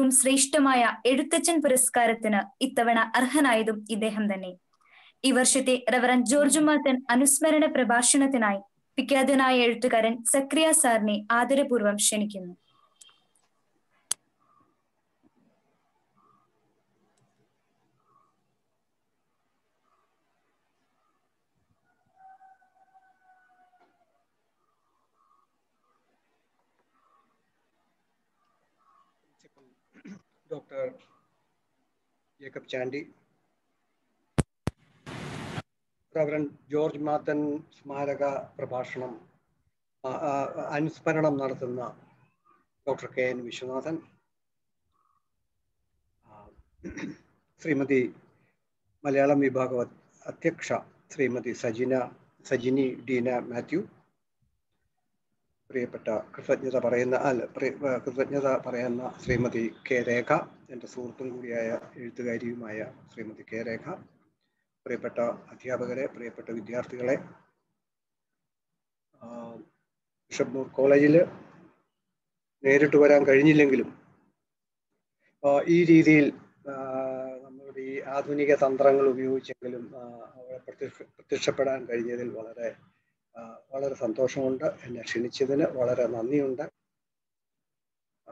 ഏറ്റവും ശ്രേഷ്ഠമായ എഴുത്തച്ഛൻ പുരസ്കാരത്തിന് ഇത്തവണ അർഹനായതും ഇദ്ദേഹം തന്നെ ഈ വർഷത്തെ റവറൻ ജോർജ് മാത്തൻ അനുസ്മരണ പ്രഭാഷണത്തിനായി വിഖ്യാതനായ എഴുത്തുകാരൻ സക്രിയ സാറിനെ ആദരപൂർവ്വം ക്ഷണിക്കുന്നു doctor Jacob Chandy reverend George Mathan സ്മാരക പ്രഭാഷണം ആ, ആ, അനുസ്മരണം നടത്തുന്ന ഡോക്ടർ കെ എൻ വിശ്വനാഥൻ ആ, ശ്രീമതി മലയാളം വിഭാഗം അ- അധ്യക്ഷ ശ്രീമതി സജിന സജിനി ഡീന മാത്യു പ്രിയപ്പെട്ട കൃതജ്ഞത പറയുന്ന അല്ല പ്രിയ- ഏർ കൃതജ്ഞത പറയുന്ന ശ്രീമതി കെ രേഖ എൻ്റെ സുഹൃത്തും കൂടിയായ എഴുത്തുകാരിയുമായ ശ്രീമതി കെ രേഖ പ്രിയപ്പെട്ട അധ്യാപകരെ പ്രിയപ്പെട്ട വിദ്യാർത്ഥികളെ ആ, ബിഷപ്പ് കോളേജിൽ നേരിട്ട് വരാൻ കഴിഞ്ഞില്ലെങ്കിലും ആ, ഈ രീതിയിൽ ആ, നമ്മളുടെ ഈ ആധുനിക തന്ത്രങ്ങൾ ഉപയോഗിച്ചെങ്കിലും ആ, അവിടെ പ്രത്യക്ഷ പ്രത്യക്ഷപ്പെടാൻ കഴിഞ്ഞതിൽ വളരെ ആ, വളരെ സന്തോഷമുണ്ട് എന്നെ ക്ഷണിച്ചതിന് വളരെ നന്ദിയുണ്ട് ആ,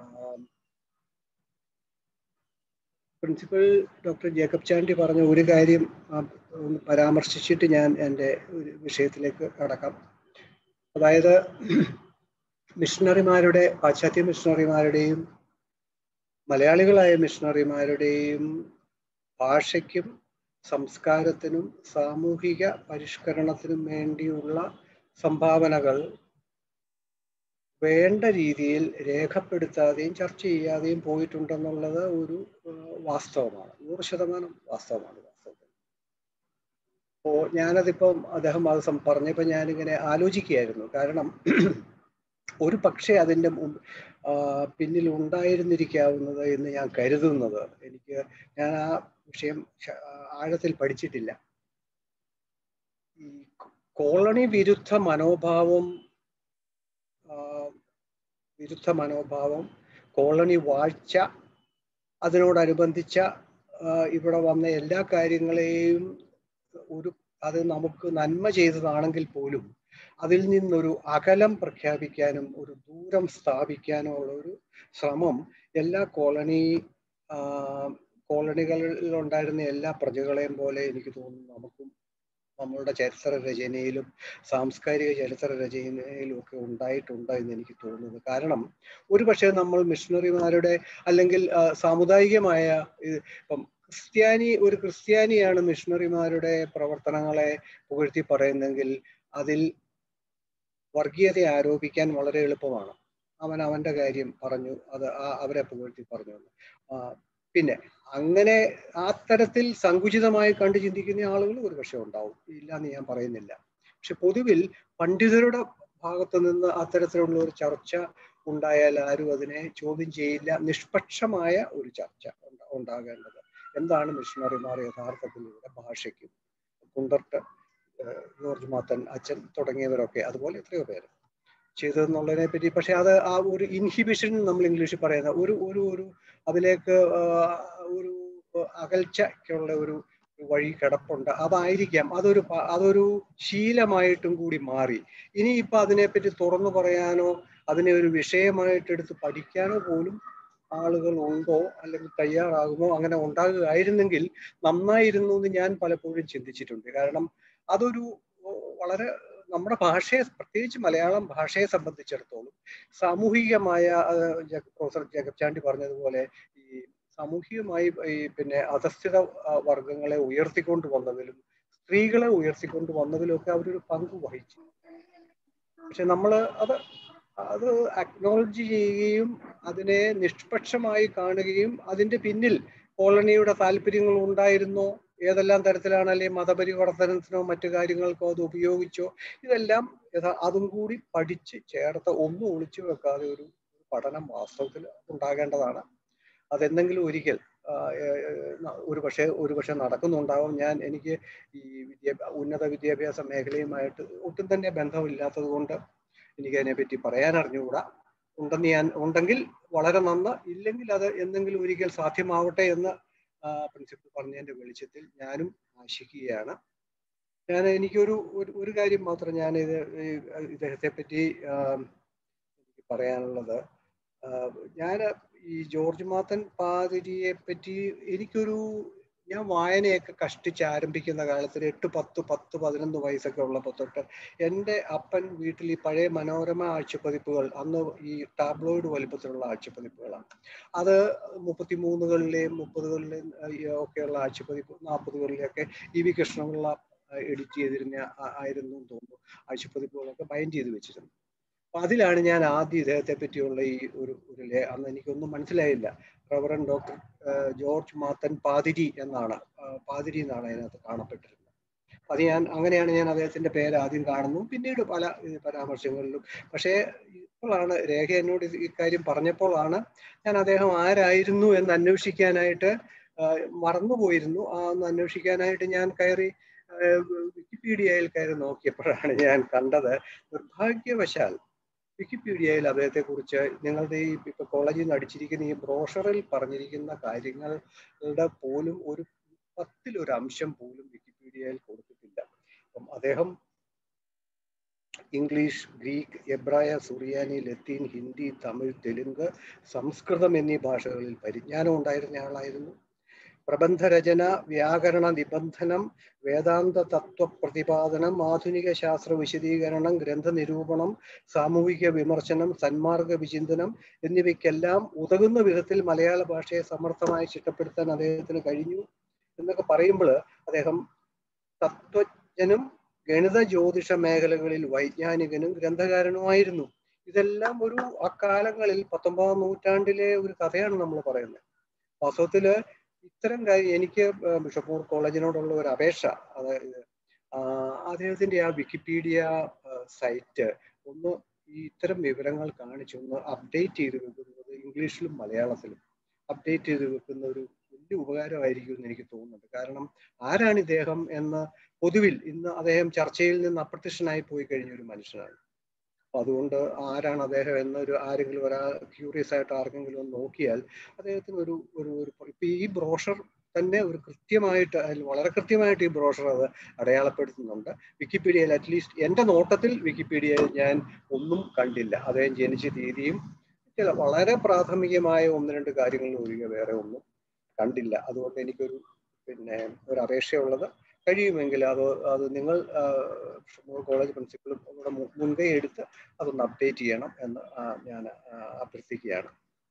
പ്രിൻസിപ്പൽ ഡോക്ടർ ജേക്കബ് ചാണ്ടി പറഞ്ഞ ഒരു കാര്യം ആ, ഒന്ന് പരാമർശിച്ചിട്ട് ഞാൻ എൻ്റെ ഒരു വിഷയത്തിലേക്ക് കടക്കാം അതായത് മിഷണറിമാരുടെ പാശ്ചാത്യ മിഷണറിമാരുടെയും മലയാളികളായ മിഷണറിമാരുടെയും ഭാഷയ്ക്കും സംസ്കാരത്തിനും സാമൂഹിക പരിഷ്കരണത്തിനും വേണ്ടിയുള്ള സംഭാവനകൾ വേണ്ട രീതിയിൽ രേഖപ്പെടുത്താതെയും ചർച്ച ചെയ്യാതെയും പോയിട്ടുണ്ടെന്നുള്ളത് ഒരു ഏഹ്, വാസ്തവമാണ് നൂറ് ശതമാനം വാസ്തവമാണ് വാസ്തവത്തിൽ അപ്പോ ഞാനതിപ്പം അദ്ദേഹം അത് സം- പറഞ്ഞപ്പോൾ ഞാനിങ്ങനെ ആലോചിക്കുകയായിരുന്നു കാരണം ഒരു പക്ഷേ അതിൻ്റെ മുമ്പ് ആ, പിന്നിൽ ഉണ്ടായിരുന്നിരിക്കാവുന്നത് എന്ന് ഞാൻ കരുതുന്നത് എനിക്ക് ഞാൻ ആ വിഷയം ശ- ആഴത്തിൽ പഠിച്ചിട്ടില്ല ഈ കോളനി വിരുദ്ധ മനോഭാവം ആ, വിരുദ്ധ മനോഭാവം കോളനി വാഴ്ച അതിനോടനുബന്ധിച്ച ആ, ഇവിടെ വന്ന എല്ലാ കാര്യങ്ങളെയും ഒരു അത് നമുക്ക് നന്മ ചെയ്തതാണെങ്കിൽ പോലും അതിൽ നിന്നൊരു അകലം പ്രഖ്യാപിക്കാനും ഒരു ദൂരം സ്ഥാപിക്കാനും ഉള്ള ഒരു ശ്രമം എല്ലാ കോളനി ആ, കോളനികളിൽ ഉണ്ടായിരുന്ന എല്ലാ പ്രജകളെയും പോലെ എനിക്ക് തോന്നുന്നു നമുക്കും നമ്മളുടെ ചരിത്ര രചനയിലും സാംസ്കാരിക ചരിത്ര രചനയിലും ഒക്കെ ഉണ്ടായിട്ടുണ്ട് എന്ന് എനിക്ക് തോന്നുന്നു കാരണം ഒരുപക്ഷെ നമ്മൾ മിഷണറിമാരുടെ അല്ലെങ്കിൽ ആ, സാമുദായികമായ ഇത് ഇപ്പം ക്രിസ്ത്യാനി ഒരു ക്രിസ്ത്യാനിയാണ് മിഷണറിമാരുടെ പ്രവർത്തനങ്ങളെ പുകഴ്ത്തി പറയുന്നെങ്കിൽ അതിൽ വർഗീയത ആരോപിക്കാൻ വളരെ എളുപ്പമാണ് അവൻ അവന്റെ കാര്യം പറഞ്ഞു അത് ആ- അവരെ പുകഴ്ത്തി പറഞ്ഞു എന്ന്. ആ, പിന്നെ അങ്ങനെ ആ തരത്തിൽ സങ്കുചിതമായി കണ്ടു ചിന്തിക്കുന്ന ആളുകൾ ഒരുപക്ഷെ ഉണ്ടാവും ഇല്ല എന്ന് ഞാൻ പറയുന്നില്ല പക്ഷെ പൊതുവിൽ പണ്ഡിതരുടെ ഭാഗത്ത് നിന്ന് അത്തരത്തിലുള്ള ഒരു ചർച്ച ഉണ്ടായാൽ ആരും അതിനെ ചോദ്യം ചെയ്യില്ല നിഷ്പക്ഷമായ ഒരു ചർച്ച ഉണ്ട- ഉണ്ടാകേണ്ടത് എന്താണ് മിഷണറിമാർ യഥാർത്ഥത്തിൽ ഇവിടെ ഭാഷയ്ക്കും കുണ്ടർട്ട് ഏഹ് ജോർജ് മാത്തൻ അച്ഛൻ തുടങ്ങിയവരൊക്കെ അതുപോലെ എത്രയോ പേര് ചെയ്തതെന്നുള്ളതിനെ പറ്റി പക്ഷെ അത് ആ ഒരു ഇൻഹിബിഷൻ നമ്മൾ ഇംഗ്ലീഷിൽ പറയുന്ന ഒരു ഒരു ഒരു അതിലേക്ക് ആ, ഒരു അകൽച്ചയ്ക്കുള്ള ഒരു വഴി കിടപ്പുണ്ട് അതായിരിക്കാം അതൊരു പ- അതൊരു ശീലമായിട്ടും കൂടി മാറി ഇനിയിപ്പോ അതിനെപ്പറ്റി തുറന്നു പറയാനോ അതിനെ ഒരു വിഷയമായിട്ട് എടുത്ത് പഠിക്കാനോ പോലും ആളുകൾ ഉണ്ടോ അല്ലെങ്കിൽ തയ്യാറാകുമോ അങ്ങനെ ഉണ്ടാകുകയായിരുന്നെങ്കിൽ നന്നായിരുന്നു എന്ന് ഞാൻ പലപ്പോഴും ചിന്തിച്ചിട്ടുണ്ട് കാരണം അതൊരു വളരെ നമ്മുടെ ഭാഷയെ പ്രത്യേകിച്ച് മലയാളം ഭാഷയെ സംബന്ധിച്ചിടത്തോളം സാമൂഹികമായ അത് ജ- പ്രൊഫസർ ജേക്കബ് ചാണ്ടി പറഞ്ഞതുപോലെ ഈ സാമൂഹികമായി ഈ പിന്നെ അധസ്ഥിത ആ, വർഗങ്ങളെ ഉയർത്തിക്കൊണ്ട് വന്നതിലും സ്ത്രീകളെ ഉയർത്തിക്കൊണ്ട് വന്നതിലും ഒക്കെ അവരൊരു പങ്ക് വഹിച്ചു പക്ഷെ നമ്മൾ അത് അത് അക്നോളജ് ചെയ്യുകയും അതിനെ നിഷ്പക്ഷമായി കാണുകയും അതിന്റെ പിന്നിൽ കോളനിയുടെ താല്പര്യങ്ങൾ ഉണ്ടായിരുന്നോ ഏതെല്ലാം തരത്തിലാണ് അല്ലെങ്കിൽ മതപരിവർത്തനത്തിനോ മറ്റു കാര്യങ്ങൾക്കോ അത് ഉപയോഗിച്ചോ ഇതെല്ലാം യഥാ അതും കൂടി പഠിച്ച് ചേർത്ത് ഒന്നും ഒളിച്ചു വെക്കാതെ ഒരു പഠനം വാസ്തവത്തിൽ ഉണ്ടാകേണ്ടതാണ് അതെന്തെങ്കിലും ഒരിക്കൽ ആ, ഏർ, ന- ഒരു പക്ഷേ ഒരു പക്ഷേ നടക്കുന്നുണ്ടാവും ഞാൻ എനിക്ക് ഈ വിദ്യാ ഉന്നത വിദ്യാഭ്യാസ മേഖലയുമായിട്ട് ഒട്ടും തന്നെ ബന്ധമില്ലാത്തത് കൊണ്ട് എനിക്ക് അതിനെപ്പറ്റി പറയാൻ അറിഞ്ഞുകൂടാ ഉണ്ടെന്ന് ഞാൻ ഉണ്ടെങ്കിൽ വളരെ നന്ന് ഇല്ലെങ്കിൽ അത് എന്തെങ്കിലും ഒരിക്കൽ സാധ്യമാവട്ടെ എന്ന് പ്രിൻസിപ്പൽ പറഞ്ഞതിന്റെ വെളിച്ചത്തിൽ ഞാനും ആശിക്കുകയാണ് ഞാൻ എനിക്കൊരു ഒരു ഒരു കാര്യം മാത്രം ഞാൻ ഇത് ഇദ്ദേഹത്തെ പറ്റി എനിക്ക് പറയാനുള്ളത് ഞാൻ ഈ ജോർജ് മാത്തൻ പാതിരിയെ പറ്റി എനിക്കൊരു ഞാൻ വായനയൊക്കെ കഷ്ടിച്ച് ആരംഭിക്കുന്ന കാലത്തിൽ എട്ട് പത്ത് പത്ത് പതിനൊന്ന് വയസ്സൊക്കെ ഉള്ളപ്പോൾ തൊട്ട് എൻ്റെ അപ്പൻ വീട്ടിൽ ഈ പഴയ മനോരമ ആഴ്ചപ്പതിപ്പുകൾ അന്ന് ഈ ടാബ്ലോയിഡ് വലിപ്പത്തിലുള്ള ആഴ്ചപ്പതിപ്പുകളാണ് അത് മുപ്പത്തിമൂന്നുകളിലെയും മുപ്പതുകളിലെയും ഒക്കെയുള്ള ആഴ്ചപ്പതിപ്പ് നാൽപ്പതുകളിലെയൊക്കെ ഇ വി കൃഷ്ണപിള്ള എഡിറ്റ് ചെയ്തിരുന്ന ആയിരുന്നു തോന്നുന്നു ആഴ്ചപ്പതിപ്പുകളൊക്കെ ബൈൻഡ് ചെയ്ത് വെച്ചിരുന്നു അപ്പൊ അതിലാണ് ഞാൻ ആദ്യം ഇദ്ദേഹത്തെ പറ്റിയുള്ള ഈ ഒരു ഒരു ലേ അന്ന് എനിക്കൊന്നും മനസ്സിലായില്ല റവറൻ ഡോക്ടർ ജോർജ് മാത്തൻ പാതിരി എന്നാണ് പാതിരി എന്നാണ് അതിനകത്ത് കാണപ്പെട്ടിരുന്നത് അത് ഞാൻ അങ്ങനെയാണ് ഞാൻ അദ്ദേഹത്തിന്റെ പേര് ആദ്യം കാണുന്നു പിന്നീട് പല പരാമർശങ്ങളിലും പക്ഷേ ഇപ്പോഴാണ് രേഖ എന്നോട് ഇക്കാര്യം പറഞ്ഞപ്പോഴാണ് ഞാൻ അദ്ദേഹം ആരായിരുന്നു എന്ന് അന്വേഷിക്കാനായിട്ട് മറന്നുപോയിരുന്നു ആ ഒന്ന് അന്വേഷിക്കാനായിട്ട് ഞാൻ കയറി വിക്കിപീഡിയയിൽ കയറി നോക്കിയപ്പോഴാണ് ഞാൻ കണ്ടത് നിർഭാഗ്യവശാൽ വിക്കിപീഡിയയിൽ അദ്ദേഹത്തെ കുറിച്ച് നിങ്ങളുടെ ഈ ഇപ്പൊ കോളേജിൽ നിന്ന് അടിച്ചിരിക്കുന്ന ഈ ബ്രോഷറിൽ പറഞ്ഞിരിക്കുന്ന കാര്യങ്ങളുടെ പോലും ഒരു പത്തിലൊരു അംശം പോലും വിക്കിപീഡിയയിൽ കൊടുത്തിട്ടില്ല അപ്പം അദ്ദേഹം ഇംഗ്ലീഷ് ഗ്രീക്ക് എബ്രായ സുറിയാനി ലത്തീൻ ഹിന്ദി തമിഴ് തെലുങ്ക് സംസ്കൃതം എന്നീ ഭാഷകളിൽ പരിജ്ഞാനം ഉണ്ടായിരുന്ന ആളായിരുന്നു പ്രബന്ധരചന വ്യാകരണ നിബന്ധനം വേദാന്ത തത്വ പ്രതിപാദനം ആധുനിക ശാസ്ത്ര വിശദീകരണം ഗ്രന്ഥ നിരൂപണം സാമൂഹിക വിമർശനം സന്മാർഗ വിചിന്തനം എന്നിവയ്ക്കെല്ലാം ഉതകുന്ന വിധത്തിൽ മലയാള ഭാഷയെ സമർത്ഥമായി ചിട്ടപ്പെടുത്താൻ അദ്ദേഹത്തിന് കഴിഞ്ഞു എന്നൊക്കെ പറയുമ്പോൾ അദ്ദേഹം തത്വജ്ഞനും ഗണിത ജ്യോതിഷ മേഖലകളിൽ വൈജ്ഞാനികനും ഗ്രന്ഥകാരനുമായിരുന്നു ഇതെല്ലാം ഒരു അക്കാലങ്ങളിൽ പത്തൊമ്പതാം നൂറ്റാണ്ടിലെ ഒരു കഥയാണ് നമ്മൾ പറയുന്നത് വാസ്തവത്തില് ഇത്തരം കാര്യം എനിക്ക് ബിഷപ്പൂർ കോളേജിനോടുള്ള ഒരു അപേക്ഷ അതായത് അദ്ദേഹത്തിന്റെ ആ വിക്കിപീഡിയ സൈറ്റ് ഒന്ന് ഈ ഇത്തരം വിവരങ്ങൾ കാണിച്ചൊന്ന് അപ്ഡേറ്റ് ചെയ്ത് വെക്കുന്നത് ഇംഗ്ലീഷിലും മലയാളത്തിലും അപ്ഡേറ്റ് ചെയ്ത് വെക്കുന്ന ഒരു വലിയ ഉപകാരമായിരിക്കും എന്ന് എനിക്ക് തോന്നുന്നുണ്ട് കാരണം ആരാണ് ഇദ്ദേഹം എന്ന് പൊതുവിൽ ഇന്ന് അദ്ദേഹം ചർച്ചയിൽ നിന്ന് അപ്രത്യക്ഷനായി പോയി കഴിഞ്ഞ ഒരു മനുഷ്യനാണ് അപ്പൊ അതുകൊണ്ട് ആരാണ് അദ്ദേഹം എന്നൊരു ആരെങ്കിലും ഒരാൾ ക്യൂറിയസ് ആയിട്ട് ആർക്കെങ്കിലും ഒന്ന് നോക്കിയാൽ അദ്ദേഹത്തിന് ഒരു ഒരു ഒരു ഇപ്പൊ ഈ ബ്രോഷർ തന്നെ ഒരു കൃത്യമായിട്ട് അതിൽ വളരെ കൃത്യമായിട്ട് ഈ ബ്രോഷർ അത് അടയാളപ്പെടുത്തുന്നുണ്ട് വിക്കിപീഡിയയിൽ അറ്റ്ലീസ്റ്റ് എൻ്റെ നോട്ടത്തിൽ വിക്കിപീഡിയയിൽ ഞാൻ ഒന്നും കണ്ടില്ല അദ്ദേഹം ജനിച്ച തീയതിയും ചില വളരെ പ്രാഥമികമായ ഒന്ന് രണ്ട് കാര്യങ്ങൾ ഒഴികെ വേറെ ഒന്നും കണ്ടില്ല അതുകൊണ്ട് എനിക്കൊരു പിന്നെ ഒരു അപേക്ഷയുള്ളത് കഴിയുമെങ്കിൽ അത് അത് നിങ്ങൾ കോളേജ് പ്രിൻസിപ്പളും കൂടെ മുൻകൈ എടുത്ത് അതൊന്ന് അപ്ഡേറ്റ് ചെയ്യണം എന്ന് ഞാൻ അഭ്യർത്ഥിക്കുകയാണ്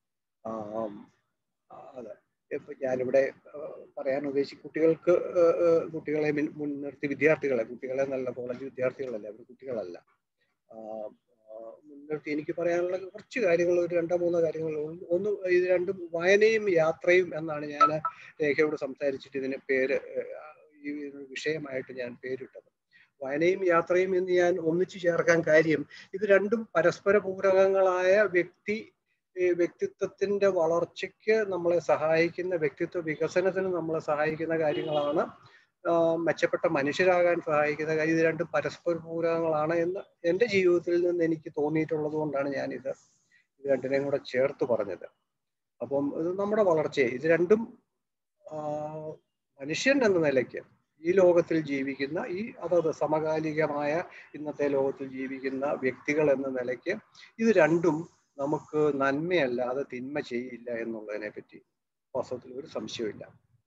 അതെ ഇപ്പൊ ഞാനിവിടെ പറയാൻ ഉദ്ദേശിച്ച കുട്ടികൾക്ക് കുട്ടികളെ മുൻനിർത്തി വിദ്യാർത്ഥികളെ കുട്ടികളെ നല്ല കോളേജ് വിദ്യാർത്ഥികളല്ല അവർ കുട്ടികളല്ല മുൻനിർത്തി എനിക്ക് പറയാനുള്ള കുറച്ച് കാര്യങ്ങൾ ഒരു രണ്ടോ മൂന്നോ കാര്യങ്ങൾ ഒന്ന് ഇത് രണ്ടും വായനയും യാത്രയും എന്നാണ് ഞാൻ രേഖയോട് സംസാരിച്ചിട്ട് ഇതിന് പേര് ഈ വിഷയമായിട്ട് ഞാൻ പേരിട്ടത് വായനയും യാത്രയും എന്ന് ഞാൻ ഒന്നിച്ചു ചേർക്കാൻ കാര്യം ഇത് രണ്ടും പരസ്പര പൂരകങ്ങളായ വ്യക്തി വ്യക്തിത്വത്തിന്റെ വളർച്ചയ്ക്ക് നമ്മളെ സഹായിക്കുന്ന വ്യക്തിത്വ വികസനത്തിന് നമ്മളെ സഹായിക്കുന്ന കാര്യങ്ങളാണ് മെച്ചപ്പെട്ട മനുഷ്യരാകാൻ സഹായിക്കുന്ന കാര്യം ഇത് രണ്ടും പരസ്പര പൂരകങ്ങളാണ് എന്ന് എൻ്റെ ജീവിതത്തിൽ നിന്ന് എനിക്ക് തോന്നിയിട്ടുള്ളത് കൊണ്ടാണ് ഞാൻ ഇത് ഇത് രണ്ടിനെയും കൂടെ ചേർത്ത് പറഞ്ഞത് അപ്പം ഇത് നമ്മുടെ വളർച്ചയെ ഇത് രണ്ടും മനുഷ്യൻ എന്ന നിലയ്ക്ക് ഈ ലോകത്തിൽ ജീവിക്കുന്ന ഈ അതത് സമകാലികമായ ഇന്നത്തെ ലോകത്തിൽ ജീവിക്കുന്ന വ്യക്തികൾ എന്ന നിലയ്ക്ക് ഇത് രണ്ടും നമുക്ക് നന്മയല്ലാതെ തിന്മ ചെയ്യില്ല എന്നുള്ളതിനെ പറ്റി വാസ്തവത്തിൽ ഒരു സംശയമില്ല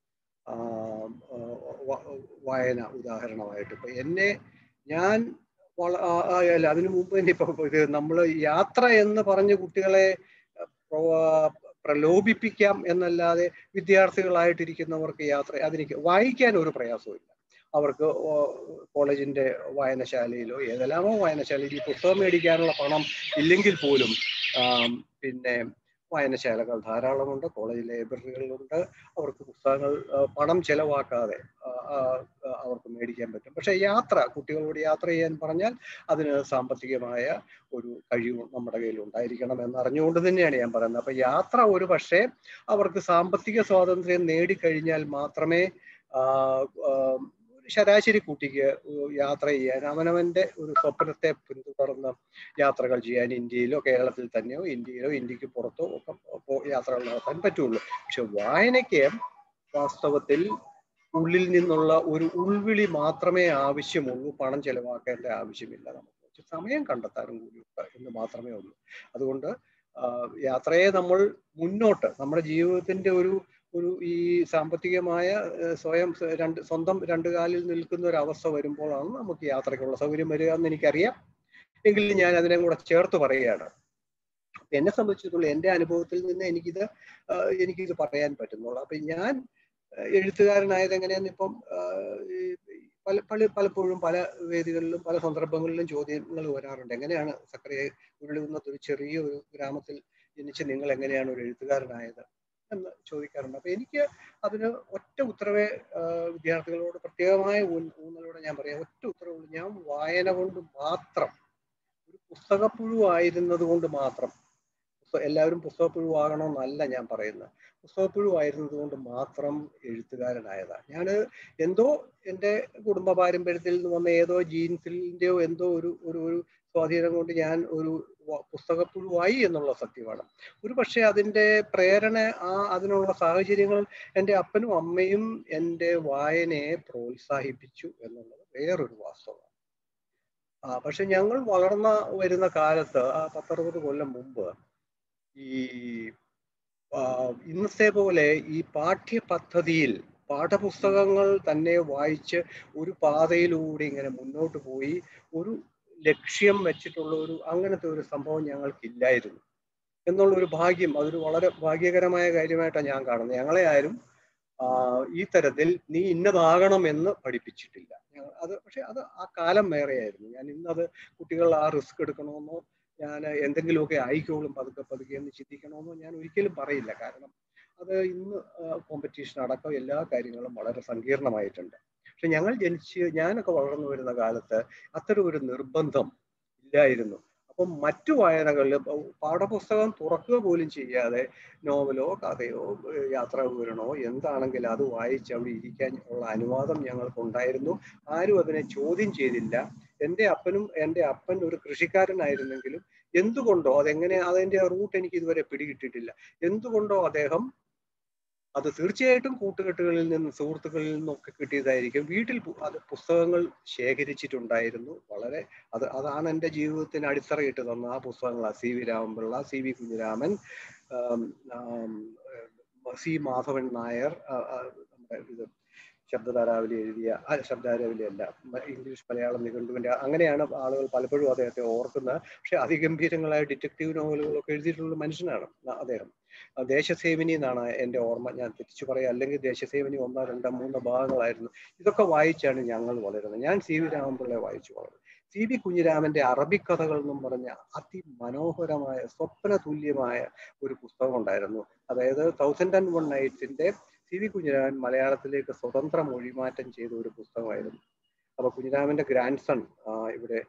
വായന ഉദാഹരണമായിട്ട് ഇപ്പൊ എന്നെ ഞാൻ അല്ല അതിനു മുമ്പ് തന്നെ ഇപ്പൊ ഇത് നമ്മൾ യാത്ര എന്ന് പറഞ്ഞ് കുട്ടികളെ പ്രലോഭിപ്പിക്കാം എന്നല്ലാതെ വിദ്യാർത്ഥികളായിട്ടിരിക്കുന്നവർക്ക് യാത്ര അതിലേക്ക് വായിക്കാൻ ഒരു പ്രയാസവും അവർക്ക് കോളേജിന്റെ വായനശാലയിലോ ഏതെല്ലാമോ വായനശാലയിൽ ഈ പുസ്തകം മേടിക്കാനുള്ള പണം ഇല്ലെങ്കിൽ പോലും പിന്നെ വായനശാലകൾ ധാരാളമുണ്ട് കോളേജ് ലൈബ്രറികളുണ്ട് അവർക്ക് പുസ്തകങ്ങൾ പണം ചെലവാക്കാതെ അവർക്ക് മേടിക്കാൻ പറ്റും പക്ഷെ യാത്ര കുട്ടികളോട് യാത്ര ചെയ്യാൻ പറഞ്ഞാൽ അതിന് സാമ്പത്തികമായ ഒരു കഴിവ് നമ്മുടെ കയ്യിൽ ഉണ്ടായിരിക്കണം എന്ന് അറിഞ്ഞുകൊണ്ട് തന്നെയാണ് ഞാൻ പറയുന്നത് അപ്പൊ യാത്ര ഒരു പക്ഷേ അവർക്ക് സാമ്പത്തിക സ്വാതന്ത്ര്യം നേടിക്കഴിഞ്ഞാൽ മാത്രമേ ശരാശരി കുട്ടിക്ക് യാത്ര ചെയ്യാൻ അവനവന്റെ ഒരു സ്വപ്നത്തെ പിന്തുടർന്ന് യാത്രകൾ ചെയ്യാൻ ഇന്ത്യയിലോ കേരളത്തിൽ തന്നെയോ ഇന്ത്യയിലോ ഇന്ത്യക്ക് പുറത്തോ ഒക്കെ യാത്രകൾ നടത്താൻ പറ്റുള്ളൂ പക്ഷെ വായനയ്ക്ക് വാസ്തവത്തിൽ ഉള്ളിൽ നിന്നുള്ള ഒരു ഉൾവിളി മാത്രമേ ആവശ്യമുള്ളൂ പണം ചെലവാക്കേണ്ട ആവശ്യമില്ല നമുക്ക് കുറച്ച് സമയം കണ്ടെത്താനും കൂടിയുണ്ട് എന്ന് മാത്രമേ ഉള്ളൂ അതുകൊണ്ട് യാത്രയെ നമ്മൾ മുന്നോട്ട് നമ്മുടെ ജീവിതത്തിന്റെ ഒരു ഒരു ഈ സാമ്പത്തികമായ സ്വയം രണ്ട് സ്വന്തം രണ്ടു കാലിൽ നിൽക്കുന്ന ഒരു അവസ്ഥ വരുമ്പോഴാണ് നമുക്ക് യാത്രയ്ക്കുള്ള സൗകര്യം വരിക എന്ന് എനിക്കറിയാം എങ്കിലും ഞാൻ അതിനെ കൂടെ ചേർത്ത് പറയുകയാണ് എന്നെ സംബന്ധിച്ചിടത്തോളം എൻ്റെ അനുഭവത്തിൽ നിന്ന് എനിക്കിത് എനിക്കിത് പറയാൻ പറ്റുന്നുള്ളൂ അപ്പൊ ഞാൻ എഴുത്തുകാരനായത് എങ്ങനെയാന്ന് ഇപ്പം പല പല പലപ്പോഴും പല വേദികളിലും പല സന്ദർഭങ്ങളിലും ചോദ്യങ്ങൾ വരാറുണ്ട് എങ്ങനെയാണ് സക്രിയ ഉരുളുകുന്നത്ത് ഒരു ചെറിയ ഒരു ഗ്രാമത്തിൽ ജനിച്ച് നിങ്ങൾ എങ്ങനെയാണ് ഒരു എഴുത്തുകാരനായത് എന്ന് ചോദിക്കാറുണ്ട് അപ്പൊ എനിക്ക് അതിന് ഒറ്റ ഉത്തരവേ വിദ്യാർത്ഥികളോട് പ്രത്യേകമായ ഊന്നലോടെ ഞാൻ പറയാം ഒറ്റ ഉത്തരവുള്ളൂ ഞാൻ വായന കൊണ്ട് മാത്രം ഒരു പുസ്തകപ്പുഴു ആയിരുന്നത് കൊണ്ട് മാത്രം എല്ലാവരും പുസ്തകപ്പുഴുവാകണമെന്നല്ല ഞാൻ പറയുന്നത് പുസ്തകപ്പുഴു ആയിരുന്നത് കൊണ്ട് മാത്രം എഴുത്തുകാരനായതാണ് ഞാൻ എന്തോ എൻ്റെ കുടുംബ പാരമ്പര്യത്തിൽ നിന്ന് വന്ന ഏതോ ജീൻസിൻ്റെയോ എന്തോ ഒരു ഒരു ഒരു സ്വാധീനം കൊണ്ട് ഞാൻ ഒരു പുസ്തകപ്പുഴുവായി എന്നുള്ള സത്യമാണ് ഒരു പക്ഷേ അതിൻ്റെ പ്രേരണ ആ അതിനുള്ള സാഹചര്യങ്ങൾ എൻ്റെ അപ്പനും അമ്മയും എൻ്റെ വായനയെ പ്രോത്സാഹിപ്പിച്ചു എന്നുള്ളത് വേറൊരു വാസ്തവമാണ് ആ പക്ഷെ ഞങ്ങൾ വളർന്ന വരുന്ന കാലത്ത് ആ പത്തറുപത് കൊല്ലം മുമ്പ് ഈ ഇന്നത്തെ പോലെ ഈ പാഠ്യപദ്ധതിയിൽ പാഠപുസ്തകങ്ങൾ തന്നെ വായിച്ച് ഒരു പാതയിലൂടെ ഇങ്ങനെ മുന്നോട്ട് പോയി ഒരു ലക്ഷ്യം വെച്ചിട്ടുള്ള ഒരു അങ്ങനത്തെ ഒരു സംഭവം ഞങ്ങൾക്കില്ലായിരുന്നു എന്നുള്ള ഒരു ഭാഗ്യം അതൊരു വളരെ ഭാഗ്യകരമായ കാര്യമായിട്ടാണ് ഞാൻ കാണുന്നത് ഞങ്ങളെ ആരും ഈ തരത്തിൽ നീ ഇന്നതാകണം എന്ന് പഠിപ്പിച്ചിട്ടില്ല അത് പക്ഷെ അത് ആ കാലം വേറെയായിരുന്നു ഞാൻ ഇന്നത് കുട്ടികൾ ആ റിസ്ക് എടുക്കണമെന്നോ ഞാൻ എന്തെങ്കിലുമൊക്കെ ആയിക്കോളും പതുക്കെ പതുക്കെ എന്ന് ചിന്തിക്കണമെന്നോ ഞാൻ ഒരിക്കലും പറയില്ല കാരണം അത് ഇന്ന് കോമ്പറ്റീഷൻ അടക്കം എല്ലാ കാര്യങ്ങളും വളരെ സങ്കീർണമായിട്ടുണ്ട് പക്ഷെ ഞങ്ങൾ ജനിച്ച് ഞാനൊക്കെ വളർന്നു വരുന്ന കാലത്ത് അത്തരം ഒരു നിർബന്ധം ഇല്ലായിരുന്നു അപ്പം മറ്റു വായനകളിൽ പാഠപുസ്തകം തുറക്കുക പോലും ചെയ്യാതെ നോവലോ കഥയോ യാത്രാ വിവരണോ എന്താണെങ്കിലും അത് വായിച്ച് അവിടെ ഇരിക്കാൻ ഉള്ള അനുവാദം ഞങ്ങൾക്കുണ്ടായിരുന്നു ആരും അതിനെ ചോദ്യം ചെയ്തില്ല എൻ്റെ അപ്പനും എൻ്റെ അപ്പൻ ഒരു കൃഷിക്കാരനായിരുന്നെങ്കിലും എന്തുകൊണ്ടോ അതെങ്ങനെ അതിൻ്റെ റൂട്ട് എനിക്ക് ഇതുവരെ പിടികിട്ടിട്ടില്ല എന്തുകൊണ്ടോ അദ്ദേഹം അത് തീർച്ചയായിട്ടും കൂട്ടുകെട്ടുകളിൽ നിന്നും സുഹൃത്തുക്കളിൽ നിന്നൊക്കെ കിട്ടിയതായിരിക്കും വീട്ടിൽ അത് പുസ്തകങ്ങൾ ശേഖരിച്ചിട്ടുണ്ടായിരുന്നു വളരെ അത് അതാണ് എൻ്റെ ജീവിതത്തിന് അടിത്തറയിട്ട് തന്ന ആ പുസ്തകങ്ങളാണ് C V Raman Pillai C V Kunjiraman C Madhavan Nair ഇത് ശബ്ദധാരാവലി എഴുതിയ ശബ്ദധാരാവലി അല്ല ഇംഗ്ലീഷ് മലയാളം നിഘണ്ടുവിന്റെ അങ്ങനെയാണ് ആളുകൾ പലപ്പോഴും അദ്ദേഹത്തെ ഓർക്കുന്നത് പക്ഷെ അതിഗംഭീരങ്ങളായ ഡിറ്റക്റ്റീവ് നോവലുകളൊക്കെ എഴുതിയിട്ടുള്ള മനുഷ്യനാണ് അദ്ദേഹം ദേശസേവിനി എന്നാണ് എൻ്റെ ഓർമ്മ ഞാൻ തിരിച്ചു പറയാം അല്ലെങ്കിൽ ദേശസേവിനി ഒന്നോ രണ്ടോ മൂന്നോ ഭാഗങ്ങളായിരുന്നു ഇതൊക്കെ വായിച്ചാണ് ഞങ്ങൾ വളരുന്നത് ഞാൻ സി വി രാമൻപിള്ളയെ വായിച്ചു വളർന്നത് സി വി കുഞ്ഞിരാമന്റെ അറബിക് കഥകൾ എന്നും പറഞ്ഞ അതിമനോഹരമായ സ്വപ്ന തുല്യമായ ഒരു പുസ്തകം ഉണ്ടായിരുന്നു അതായത് തൗസൻഡ് ആൻഡ് വൺ നൈറ്റ്സിന്റെ സി വി കുഞ്ഞിരാമൻ മലയാളത്തിലേക്ക് സ്വതന്ത്ര മൊഴിമാറ്റം ചെയ്ത ഒരു പുസ്തകമായിരുന്നു അപ്പൊ കുഞ്ഞിരാമന്റെ ഗ്രാൻഡ് സൺ ഇവിടെ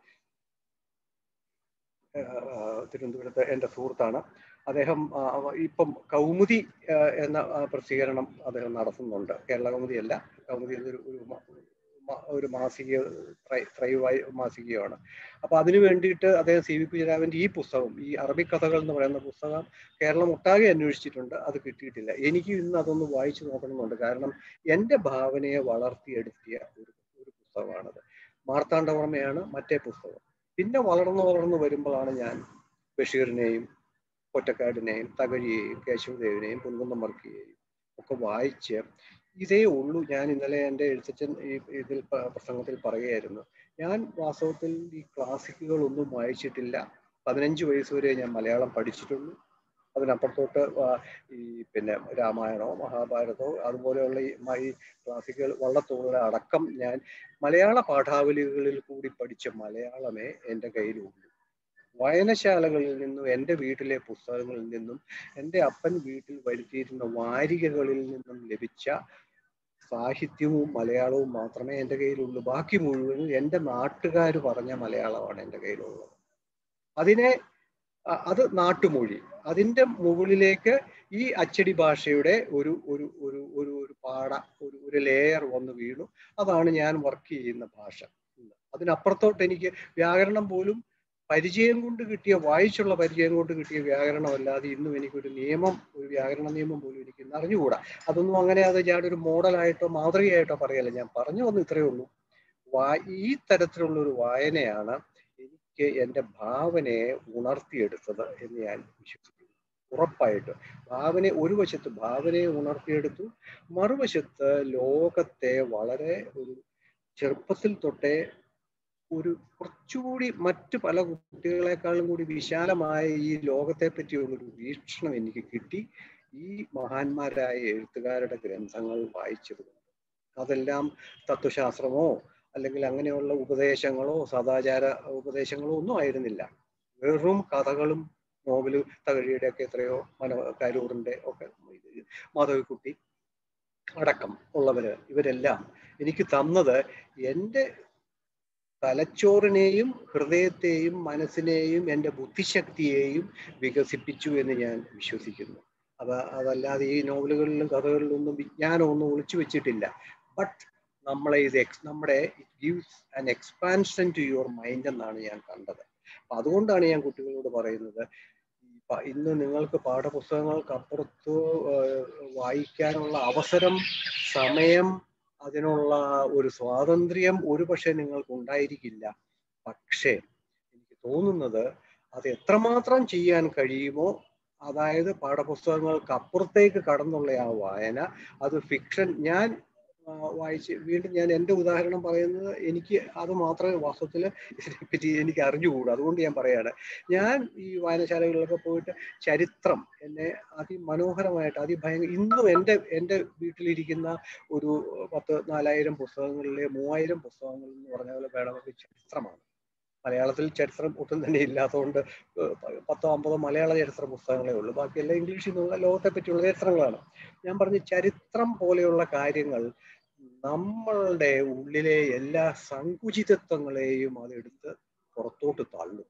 തിരുവനന്തപുരത്ത് എൻ്റെ സുഹൃത്താണ് അദ്ദേഹം ഇപ്പം കൗമുദി എന്ന പ്രസിദ്ധീകരണം അദ്ദേഹം നടത്തുന്നുണ്ട് കേരള കൗമുദി അല്ല കൗമുദി എന്നൊരു ഒരു ഒരു മാസിക ത്രൈവായി മാസികയാണ് അപ്പൊ അതിനു വേണ്ടിയിട്ട് അദ്ദേഹം സി വി കുഞ്ഞിരാമന്റെ ഈ പുസ്തകം ഈ അറബിക് കഥകൾ എന്ന് പറയുന്ന പുസ്തകം കേരളം ഒട്ടാകെ അന്വേഷിച്ചിട്ടുണ്ട് അത് കിട്ടിയിട്ടില്ല എനിക്ക് ഇന്ന് അതൊന്ന് വായിച്ചു നോക്കണമെന്നുണ്ട് കാരണം എൻ്റെ ഭാവനയെ വളർത്തിയെടുത്തിയ ഒരു ഒരു പുസ്തകമാണത് മാർത്താണ്ഡവർമ്മയാണ് മറ്റേ പുസ്തകം പിന്നെ വളർന്നു വളർന്നു വരുമ്പോഴാണ് ഞാൻ ബഷീറിനെയും ഒറ്റക്കാടിനെയും തകഴിയെയും കേശവദേവിനെയും പൊൻകുന്നം മർക്കിയെയും ഒക്കെ വായിച്ച് ഇതേ ഉള്ളൂ ഞാൻ ഇന്നലെ എൻ്റെ എഴുത്തച്ഛൻ ഈ ഇതിൽ പ്രസംഗത്തിൽ പറയുകയായിരുന്നു ഞാൻ വാസ്തവത്തിൽ ഈ ക്ലാസിക്കുകളൊന്നും വായിച്ചിട്ടില്ല പതിനഞ്ച് വയസ്സ് വരെ ഞാൻ മലയാളം പഠിച്ചിട്ടുള്ളൂ അതിനപ്പുറത്തോട്ട് ഈ പിന്നെ രാമായണമോ മഹാഭാരതമോ അതുപോലെയുള്ള ഈ ക്ലാസിക്കുകൾ വള്ളത്തോളുടെ അടക്കം ഞാൻ മലയാള പാഠാവലികളിൽ കൂടി പഠിച്ച മലയാളമേ എൻ്റെ കയ്യിലുള്ളൂ വായനശാലകളിൽ നിന്നും എൻ്റെ വീട്ടിലെ പുസ്തകങ്ങളിൽ നിന്നും എൻ്റെ അപ്പൻ വീട്ടിൽ വരുത്തിയിരുന്ന വാരികകളിൽ നിന്നും ലഭിച്ച സാഹിത്യവും മലയാളവും മാത്രമേ എൻ്റെ കയ്യിലുള്ളൂ ബാക്കി മുഴുവനും എൻ്റെ നാട്ടുകാർ പറഞ്ഞ മലയാളമാണ് എൻ്റെ കയ്യിലുള്ളത് അതിനെ അത് നാട്ടുമൊഴി അതിൻ്റെ മുകളിലേക്ക് ഈ അച്ചടി ഭാഷയുടെ ഒരു ഒരു ഒരു ഒരു ഒരു പാട ഒരു ഒരു ലെയർ വന്ന് വീണു അതാണ് ഞാൻ വർക്ക് ചെയ്യുന്ന ഭാഷ അതിനപ്പുറത്തോട്ട് എനിക്ക് വ്യാകരണം പോലും പരിചയം കൊണ്ട് കിട്ടിയ വായിച്ചുള്ള പരിചയം കൊണ്ട് കിട്ടിയ വ്യാകരണമല്ലാതെ ഇന്നും എനിക്കൊരു നിയമം ഒരു വ്യാകരണ നിയമം പോലും എനിക്ക് ഇന്ന് അറിഞ്ഞുകൂടാ അതൊന്നും അങ്ങനെ അത് ഞാനൊരു മോഡലായിട്ടോ മാതൃകയായിട്ടോ പറയല്ല ഞാൻ പറഞ്ഞു വന്നു ഇത്രയേ ഉള്ളൂ വാ ഈ തരത്തിലുള്ള ഒരു വായനയാണ് എനിക്ക് എൻ്റെ ഭാവനയെ ഉണർത്തിയെടുത്തത് എന്ന് ഞാൻ വിശ്വസിക്കുന്നു ഉറപ്പായിട്ട് ഭാവന ഒരു വശത്ത് ഭാവനയെ ഉണർത്തിയെടുത്തു മറുവശത്ത് ലോകത്തെ വളരെ ഒരു ചെറുപ്പത്തിൽ തൊട്ടേ ഒരു കുറച്ചുകൂടി മറ്റു പല കുട്ടികളെക്കാളും കൂടി വിശാലമായ ഈ ലോകത്തെ പറ്റിയുള്ള ഒരു വീക്ഷണം എനിക്ക് കിട്ടി ഈ മഹാന്മാരായ എഴുത്തുകാരുടെ ഗ്രന്ഥങ്ങൾ വായിച്ചത് അതെല്ലാം തത്വശാസ്ത്രമോ അല്ലെങ്കിൽ അങ്ങനെയുള്ള ഉപദേശങ്ങളോ സദാചാര ഉപദേശങ്ങളോ ഒന്നും ആയിരുന്നില്ല വെറും കഥകളും നോവല് തകഴിയുടെ ഒക്കെ എത്രയോ മനോ കരൂറിന്റെ ഒക്കെ മാധവിക്കുട്ടി അടക്കം ഉള്ളവര് ഇവരെല്ലാം എനിക്ക് തന്നത് എൻ്റെ തലച്ചോറിനെയും ഹൃദയത്തെയും മനസ്സിനെയും എൻ്റെ ബുദ്ധിശക്തിയെയും വികസിപ്പിച്ചു എന്ന് ഞാൻ വിശ്വസിക്കുന്നു അത് അതല്ലാതെ ഈ നോവലുകളിലും കഥകളിലും ഒന്നും വിജ്ഞാനമൊന്നും ഒളിച്ചു വെച്ചിട്ടില്ല ബട്ട് നമ്മളെ ഇത് എക്സ് നമ്മുടെ it gives an expansion to your mind എന്നാണ് ഞാൻ കണ്ടത് അപ്പൊ അതുകൊണ്ടാണ് ഞാൻ കുട്ടികളോട് പറയുന്നത് ഇന്ന് നിങ്ങൾക്ക് പാഠപുസ്തകങ്ങൾക്ക് അപ്പുറത്ത് വായിക്കാനുള്ള അവസരം സമയം അതിനുള്ള ഒരു സ്വാതന്ത്ര്യം ഒരു പക്ഷേ നിങ്ങൾക്ക് ഉണ്ടായിരിക്കില്ല പക്ഷേ എനിക്ക് തോന്നുന്നത് അത് എത്രമാത്രം ചെയ്യാൻ കഴിയുമോ അതായത് പാഠപുസ്തകങ്ങൾക്ക് അപ്പുറത്തേക്ക് കടന്നുള്ള ആ വായന അത് ഫിക്ഷൻ ഞാൻ വായിച്ച് വീണ്ടും ഞാൻ എൻ്റെ ഉദാഹരണം പറയുന്നത് എനിക്ക് അത് മാത്രമേ വാസ്തവത്തിൽ ഇതിനെപ്പറ്റി എനിക്ക് അറിഞ്ഞുകൂടൂ അതുകൊണ്ട് ഞാൻ പറയാണ് ഞാൻ ഈ വായനശാലകളിലൊക്കെ പോയിട്ട് ചരിത്രം എന്നെ അതിമനോഹരമായിട്ട് അതിഭയങ്കര ഇന്നും എൻ്റെ എൻ്റെ വീട്ടിലിരിക്കുന്ന ഒരു പത്ത് നാലായിരം പുസ്തകങ്ങളിലെ മൂവായിരം പുസ്തകങ്ങൾ എന്ന് പറഞ്ഞ പോലെ വേണമെങ്കിൽ ചരിത്രമാണ് മലയാളത്തിൽ ചരിത്രം ഒട്ടും തന്നെ ഇല്ലാത്തതുകൊണ്ട് പത്തോ അമ്പതോ മലയാള ചരിത്ര പുസ്തകങ്ങളേ ഉള്ളൂ ബാക്കിയെല്ലാം ഇംഗ്ലീഷിൽ നിന്നുള്ള ലോകത്തെ പറ്റിയുള്ള ചരിത്രങ്ങളാണ് ഞാൻ പറഞ്ഞ ചരിത്രം പോലെയുള്ള കാര്യങ്ങൾ നമ്മളുടെ ഉള്ളിലെ എല്ലാ സങ്കുചിതത്വങ്ങളെയും അതെടുത്ത് പുറത്തോട്ട് തള്ളും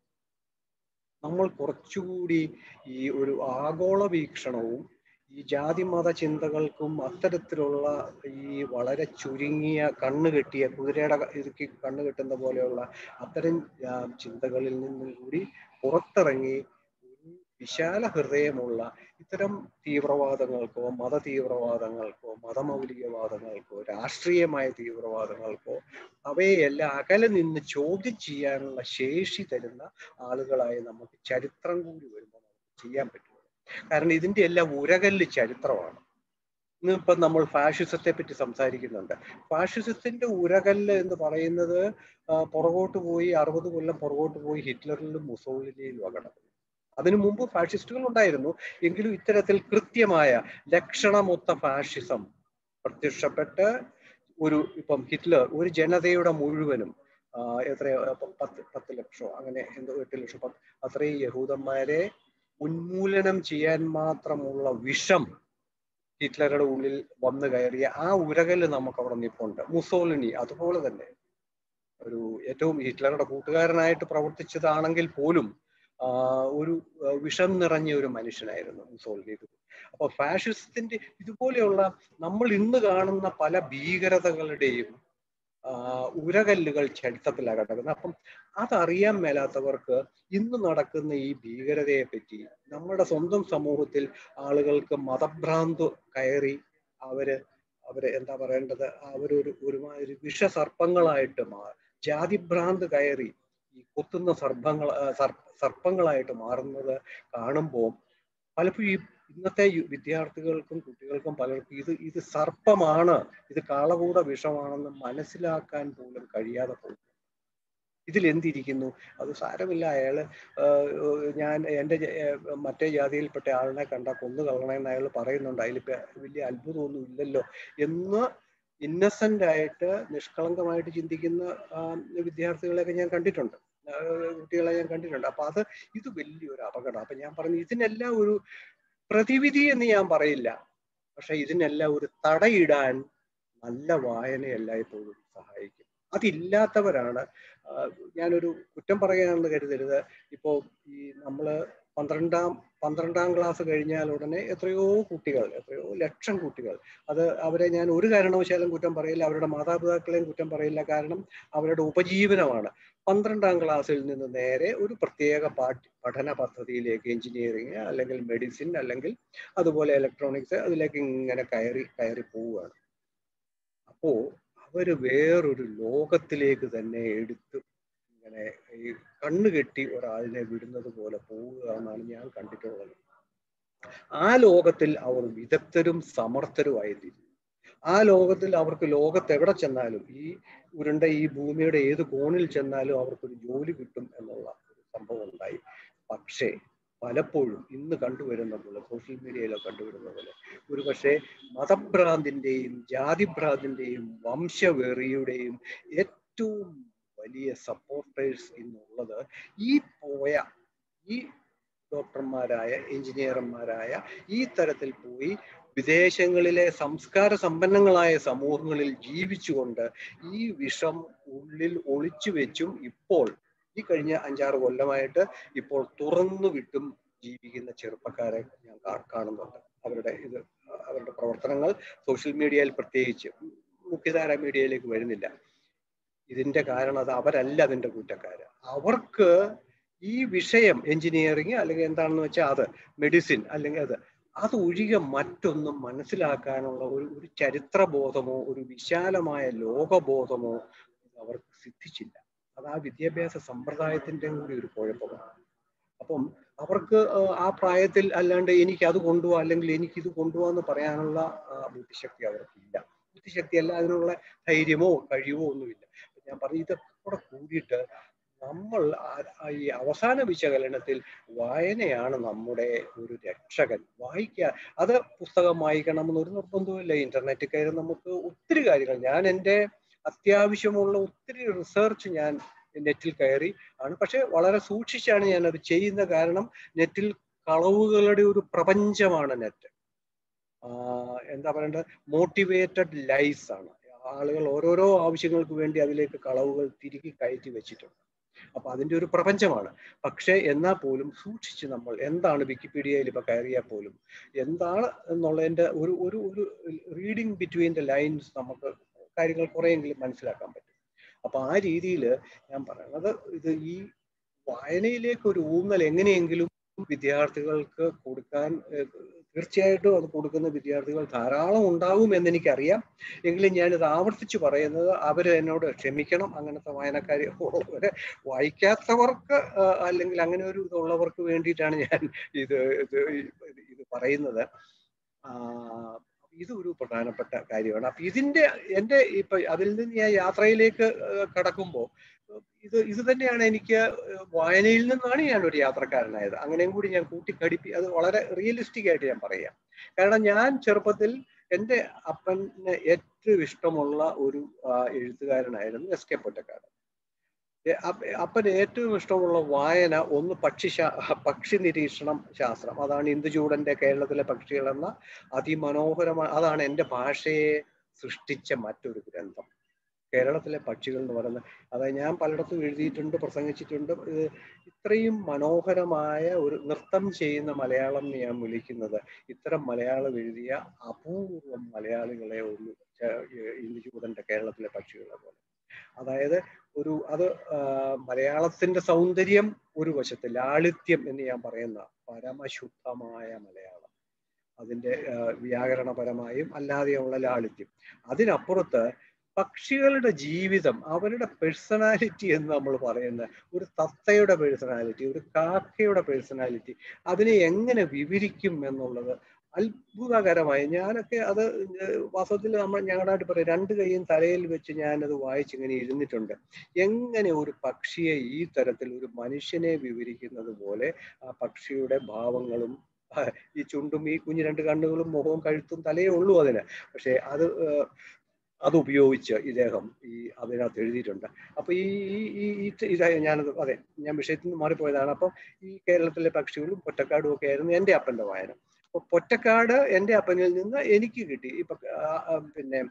നമ്മൾ കുറച്ചുകൂടി ഈ ഒരു ആഗോള വീക്ഷണവും ഈ ജാതി മത ചിന്തകൾക്കും അത്തരത്തിലുള്ള ഈ വളരെ ചുരുങ്ങിയ കണ്ണ് കെട്ടിയ കുതിരയുടെ ഇതുക്കി കണ്ണ് കെട്ടുന്ന പോലെയുള്ള അത്തരം ചിന്തകളിൽ നിന്നും കൂടി പുറത്തിറങ്ങി ഒരു വിശാല ഹൃദയമുള്ള ഇത്തരം തീവ്രവാദങ്ങൾക്കോ മത തീവ്രവാദങ്ങൾക്കോ മതമൗലികവാദങ്ങൾക്കോ രാഷ്ട്രീയമായ തീവ്രവാദങ്ങൾക്കോ അവയെല്ലാം അകലെ നിന്ന് ചോദ്യം ചെയ്യാനുള്ള ശേഷി തരുന്ന ആളുകളായി നമുക്ക് ചരിത്രം കൂടി വരുമ്പോൾ നമുക്ക് ചെയ്യാൻ പറ്റും കാരണം ഇതിന്റെ എല്ലാം ഉരകല്ല് ചരിത്രമാണ് ഇന്നിപ്പം നമ്മൾ ഫാഷിസത്തെ പറ്റി സംസാരിക്കുന്നുണ്ട് ഫാഷിസത്തിന്റെ ഉരകല്ല് എന്ന് പറയുന്നത് പുറകോട്ട് പോയി അറുപത് കൊല്ലം പുറകോട്ട് പോയി ഹിറ്റ്ലറിലും മുസോളിനിയിലും കിടക്കുന്നത് അതിനു മുമ്പ് ഫാഷിസ്റ്റുകൾ ഉണ്ടായിരുന്നു എങ്കിലും ഇത്തരത്തിൽ കൃത്യമായ ലക്ഷണമൊത്ത ഫാഷിസം പ്രത്യക്ഷപ്പെട്ട് ഒരു ഇപ്പം ഹിറ്റ്ലർ ഒരു ജനതയുടെ മുഴുവനും എത്രയോ പത്ത് പത്ത് ലക്ഷമോ അങ്ങനെ എന്തോ എട്ട് ലക്ഷം പത്ത് അത്രയും യഹൂദന്മാരെ ഉന്മൂലനം ചെയ്യാൻ മാത്രമുള്ള വിഷം ഹിറ്റ്ലറുടെ ഉള്ളിൽ വന്നു കയറിയ ആ ഉരകല് നമുക്ക് അവിടെ നിപ്പുണ്ട് മുസോളിനി അതുപോലെ തന്നെ ഒരു ഏറ്റവും ഹിറ്റ്ലറുടെ കൂട്ടുകാരനായിട്ട് പ്രവർത്തിച്ചതാണെങ്കിൽ പോലും ഒരു വിഷം നിറഞ്ഞ ഒരു മനുഷ്യനായിരുന്നു മുസോളിനി അപ്പൊ ഫാഷിസത്തിന്റെ ഇതുപോലെയുള്ള നമ്മൾ ഇന്ന് കാണുന്ന പല ഭീകരതകളുടെയും ഉരകല്ലുകൾ ചരിത്രത്തിലാണ് കിടക്കുന്നത് അപ്പം അതറിയാൻ മേലാത്തവർക്ക് ഇന്ന് നടക്കുന്ന ഈ ഭീകരതയെ പറ്റി നമ്മുടെ സ്വന്തം സമൂഹത്തിൽ ആളുകൾക്ക് മതഭ്രാന്ത് കയറി അവര് അവര് എന്താ പറയേണ്ടത് അവരൊരു ഒരുമാതിരി വിഷസർപ്പങ്ങളായിട്ട് മാറി ജാതിഭ്രാന്ത് കയറി ഈ കൊത്തുന്ന സർപ്പങ്ങൾ സർപ്പങ്ങളായിട്ട് മാറുന്നത് കാണുമ്പോൾ പലപ്പോഴും ഈ ഇന്നത്തെ വിദ്യാർത്ഥികൾക്കും കുട്ടികൾക്കും പലർക്കും ഇത് ഇത് സർപ്പമാണ് ഇത് കാളകൂട വിഷമാണെന്ന് മനസ്സിലാക്കാൻ പോലും കഴിയാതെ പോകും ഇതിൽ എന്തിരിക്കുന്നു അത് സാരമില്ല അയാള് ഞാൻ എൻ്റെ മറ്റേ ജാതിയിൽപ്പെട്ട ആളിനെ കണ്ട കൊന്നു കളയണമെന്ന് അയാൾ പറയുന്നുണ്ട് അതിൽ വലിയ അത്ഭുതമൊന്നും ഇല്ലല്ലോ എന്ന് ഇന്നസെന്റ് ആയിട്ട് നിഷ്കളങ്കമായിട്ട് ചിന്തിക്കുന്ന വിദ്യാർത്ഥികളെയൊക്കെ ഞാൻ കണ്ടിട്ടുണ്ട് കുട്ടികളെ ഞാൻ കണ്ടിട്ടുണ്ട് അപ്പൊ അത് ഇത് വലിയൊരു അപകടം അപ്പൊ ഞാൻ പറഞ്ഞു ഇതിനെല്ലാം ഒരു പ്രതിവിധി എന്ന് ഞാൻ പറയില്ല പക്ഷെ ഇതിനെല്ലാം ഒരു തടയിടാൻ നല്ല വായന എല്ലായ്പ്പോഴും സഹായിക്കും അതില്ലാത്തവരാണ് ഞാനൊരു കുറ്റം പറയാണെന്ന് കരുതരുത് ഇപ്പോൾ ഈ നമ്മൾ പന്ത്രണ്ടാം പന്ത്രണ്ടാം ക്ലാസ് കഴിഞ്ഞാൽ ഉടനെ എത്രയോ കുട്ടികൾ എത്രയോ ലക്ഷം കുട്ടികൾ അത് അവരെ ഞാൻ ഒരു കാരണവശാലും കുറ്റം പറയില്ല അവരുടെ മാതാപിതാക്കളെയും കുറ്റം പറയില്ല കാരണം അവരുടെ ഉപജീവനമാണ് പന്ത്രണ്ടാം ക്ലാസ്സിൽ നിന്ന് നേരെ ഒരു പ്രത്യേക പാഠ്യ പഠന പദ്ധതിയിലേക്ക് എഞ്ചിനീയറിങ് അല്ലെങ്കിൽ മെഡിസിൻ അല്ലെങ്കിൽ അതുപോലെ ഇലക്ട്രോണിക്സ് അതിലേക്ക് ഇങ്ങനെ കയറി കയറി പോവുകയാണ് അപ്പോ അവര് വേറൊരു ലോകത്തിലേക്ക് തന്നെ എടുത്ത് ഇങ്ങനെ ഈ കണ്ണു കെട്ടി ഒരാളിനെ വിടുന്നത് പോലെ പോവുക എന്നാണ് ഞാൻ കണ്ടിട്ടുള്ളത് ആ ലോകത്തിൽ അവർ വിദഗ്ധരും സമർത്ഥരുമായി തീരും ആ ലോകത്തിൽ അവർക്ക് ലോകത്ത് എവിടെ ചെന്നാലും ഈ ഉരുണ്ട ഈ ഭൂമിയുടെ ഏത് കോണിൽ ചെന്നാലും അവർക്കൊരു ജോലി കിട്ടും എന്നുള്ള ഒരു സംഭവം ഉണ്ടായി പക്ഷേ പലപ്പോഴും ഇന്ന് കണ്ടുവരുന്ന പോലെ സോഷ്യൽ മീഡിയയിലൊക്കെ കണ്ടുവരുന്ന പോലെ ഒരു പക്ഷേ മതഭ്രാന്തിന്റെയും ജാതിഭ്രാന്തിന്റെയും വംശവെറിയുടെയും ഏറ്റവും വലിയ സപ്പോർട്ടേഴ്സ് ഇന്നുള്ളത് ഈ പോയ ഈ ഡോക്ടർമാരായ എഞ്ചിനീയർമാരായ ഈ തരത്തിൽ പോയി വിദേശങ്ങളിലെ സംസ്കാര സമ്പന്നങ്ങളായ സമൂഹങ്ങളിൽ ജീവിച്ചുകൊണ്ട് ഈ വിഷം ഉള്ളിൽ ഒളിച്ചു വെച്ചും ഇപ്പോൾ ഈ കഴിഞ്ഞ അഞ്ചാറ് കൊല്ലമായിട്ട് ഇപ്പോൾ തുറന്നു വിട്ടും ജീവിക്കുന്ന ചെറുപ്പക്കാരെ ഞാൻ കാണുന്നുണ്ട് അവരുടെ ഇത് അവരുടെ പ്രവർത്തനങ്ങൾ സോഷ്യൽ മീഡിയയിൽ പ്രത്യേകിച്ച് മുഖ്യധാര മീഡിയയിലേക്ക് വരുന്നില്ല ഇതിന്റെ കാരണം അത് അവരല്ല അതിന്റെ കുറ്റക്കാര് അവർക്ക് ഈ വിഷയം എഞ്ചിനീയറിങ് അല്ലെങ്കിൽ എന്താണെന്ന് വെച്ചാൽ അത് മെഡിസിൻ അല്ലെങ്കിൽ അത് അത് ഒഴികെ മറ്റൊന്നും മനസ്സിലാക്കാനുള്ള ഒരു ഒരു ചരിത്രബോധമോ ഒരു വിശാലമായ ലോകബോധമോ അവർക്ക് സിദ്ധിച്ചില്ല അത് ആ വിദ്യാഭ്യാസ സമ്പ്രദായത്തിന്റെ കൂടി ഒരു കുഴപ്പമാണ് അപ്പം അവർക്ക് ആ പ്രായത്തിൽ അല്ലാണ്ട് എനിക്ക് അത് കൊണ്ടുപോകാം അല്ലെങ്കിൽ എനിക്ക് ഇത് കൊണ്ടുപോകാന്ന് പറയാനുള്ള ബുദ്ധിശക്തി അവർക്കില്ല ബുദ്ധിശക്തി അല്ല അതിനുള്ള ധൈര്യമോ കഴിവോ ഒന്നുമില്ല ഞാൻ പറഞ്ഞു ഇതൊക്കെ കൂടെ കൂടിയിട്ട് നമ്മൾ ഈ അവസാന വിശകലനത്തിൽ വായനയാണ് നമ്മുടെ ഒരു രക്ഷകൻ വായിക്കുക അത് പുസ്തകം വായിക്കണമെന്ന് ഒരു നിർബന്ധവുമില്ല ഇന്റർനെറ്റിൽ കയറി നമുക്ക് ഒത്തിരി കാര്യങ്ങൾ ഞാൻ എൻ്റെ അത്യാവശ്യമുള്ള ഒത്തിരി റിസർച്ച് ഞാൻ നെറ്റിൽ കയറി ആണ് പക്ഷെ വളരെ സൂക്ഷിച്ചാണ് ഞാൻ അത് ചെയ്യുന്ന കാരണം നെറ്റിൽ കളവുകളുടെ ഒരു പ്രപഞ്ചമാണ് നെറ്റ് എന്താ പറയേണ്ടത് മോട്ടിവേറ്റഡ് ലൈസ് ആണ് ആളുകൾ ഓരോരോ ആവശ്യങ്ങൾക്ക് വേണ്ടി അതിലേക്ക് കളവുകൾ തിരികെ കയറ്റി വെച്ചിട്ടുണ്ട് അപ്പൊ അതിന്റെ ഒരു പ്രപഞ്ചമാണ് പക്ഷേ എന്നാൽ പോലും സൂക്ഷിച്ച് നമ്മൾ എന്താണ് വിക്കിപീഡിയയിൽ ഇപ്പൊ കയറിയാൽ പോലും എന്താണ് എന്നുള്ളതിന്റെ ഒരു ഒരു ഒരു റീഡിങ് ബിറ്റ്വീൻ ദ ലൈൻസ് നമുക്ക് കാര്യങ്ങൾ കുറെയെങ്കിലും മനസ്സിലാക്കാൻ പറ്റും അപ്പൊ ആ രീതിയിൽ ഞാൻ പറയുന്നത് ഇത് ഈ വായനയിലേക്ക് ഒരു ഊന്നൽ എങ്ങനെയെങ്കിലും വിദ്യാർത്ഥികൾക്ക് കൊടുക്കാൻ തീർച്ചയായിട്ടും അത് കൊടുക്കുന്ന വിദ്യാർത്ഥികൾ ധാരാളം ഉണ്ടാവും എന്ന് എനിക്കറിയാം എങ്കിലും ഞാനിത് ആവർത്തിച്ച് പറയുന്നത് അവർ എന്നോട് ക്ഷമിക്കണം അങ്ങനത്തെ വായനക്കാരി ഉള്ളവരെ വായിക്കാത്തവർക്ക് അല്ലെങ്കിൽ അങ്ങനെ ഒരു ഇതുള്ളവർക്ക് വേണ്ടിയിട്ടാണ് ഞാൻ ഇത് ഇത് ഇത് പറയുന്നത് ഇത് ഒരു പ്രധാനപ്പെട്ട കാര്യമാണ് അപ്പൊ ഇതിന്റെ എൻ്റെ ഇപ്പൊ അതിൽ നിന്ന് ഞാൻ യാത്രയിലേക്ക് കടക്കുമ്പോൾ ഇത് ഇത് തന്നെയാണ് എനിക്ക് വായനയിൽ നിന്നാണ് ഞാൻ ഒരു യാത്രക്കാരനായത് അങ്ങനെയും കൂടി ഞാൻ കൂട്ടിക്കടിപ്പി അത് വളരെ റിയലിസ്റ്റിക് ആയിട്ട് ഞാൻ പറയാം കാരണം ഞാൻ ചെറുപ്പത്തിൽ എൻ്റെ അപ്പന് ഏറ്റവും ഇഷ്ടമുള്ള ഒരു എഴുത്തുകാരനായിരുന്നു എസ് കെ പൊറ്റക്കാട് അപ്പന് ഏറ്റവും ഇഷ്ടമുള്ള വായന ഒന്ന് പക്ഷി പക്ഷി നിരീക്ഷണം ശാസ്ത്രം അതാണ് ഇന്ദുചൂടന്റെ കേരളത്തിലെ പക്ഷികൾ എന്ന അതിമനോഹരമായ അതാണ് എൻ്റെ ഭാഷയെ സൃഷ്ടിച്ച മറ്റൊരു ഗ്രന്ഥം കേരളത്തിലെ പക്ഷികൾ എന്ന് പറയുന്നത് അതായത് ഞാൻ പലയിടത്തും എഴുതിയിട്ടുണ്ട് പ്രസംഗിച്ചിട്ടുണ്ട് ഇത് ഇത്രയും മനോഹരമായ ഒരു നൃത്തം ചെയ്യുന്ന മലയാളം എന്ന് ഞാൻ വിളിക്കുന്നത് ഇത്തരം മലയാളം എഴുതിയ അപൂർവം മലയാളികളെ ഒന്ന് ഇന്ദുചൂടന്റെ കേരളത്തിലെ പക്ഷികളെ പോലെ അതായത് ഒരു അത് മലയാളത്തിന്റെ സൗന്ദര്യം ഒരു വശത്ത് ലാളിത്യം എന്ന് ഞാൻ പറയുന്ന പരമശുദ്ധമായ മലയാളം അതിൻ്റെ വ്യാകരണപരമായും അല്ലാതെയുള്ള ലാളിത്യം അതിനപ്പുറത്ത് പക്ഷികളുടെ ജീവിതം അവരുടെ പേഴ്സണാലിറ്റി എന്ന് നമ്മൾ പറയുന്ന ഒരു തത്തയുടെ പേഴ്സണാലിറ്റി ഒരു കാക്കയുടെ പേഴ്സണാലിറ്റി അതിനെ എങ്ങനെ വിവരിക്കും എന്നുള്ളത് അത്ഭുതകരമായി ഞാനൊക്കെ അത് വാസ്തവത്തിൽ നമ്മൾ ഞങ്ങളുടെ പറയും രണ്ട് കൈയും തലയിൽ വെച്ച് ഞാനത് വായിച്ചിങ്ങനെ ഇരുന്നിട്ടുണ്ട് എങ്ങനെ ഒരു പക്ഷിയെ ഈ തരത്തിൽ ഒരു മനുഷ്യനെ വിവരിക്കുന്നത് പോലെ ആ പക്ഷിയുടെ ഭാവങ്ങളും ഈ ചുണ്ടും ഈ കുഞ്ഞു രണ്ട് കണ്ണുകളും മുഖവും കഴുത്തും തലയേ ഉള്ളൂ അതിന് പക്ഷേ അത് അത് ഉപയോഗിച്ച് ഇദ്ദേഹം ഈ അതിനകത്ത് എഴുതിയിട്ടുണ്ട് അപ്പൊ ഈ ഈ ഈ ഞാനത് അതെ ഞാൻ വിഷയത്തിൽ നിന്ന് മാറിപ്പോയതാണ് അപ്പം ഈ കേരളത്തിലെ പക്ഷികളും പൊറ്റക്കാടും ഒക്കെ ആയിരുന്നു എൻ്റെ അപ്പൻ്റെ വായന അപ്പൊ പൊറ്റക്കാട് എൻ്റെ അപ്പനിൽ നിന്ന് എനിക്ക് കിട്ടി ഇപ്പൊ പിന്നെ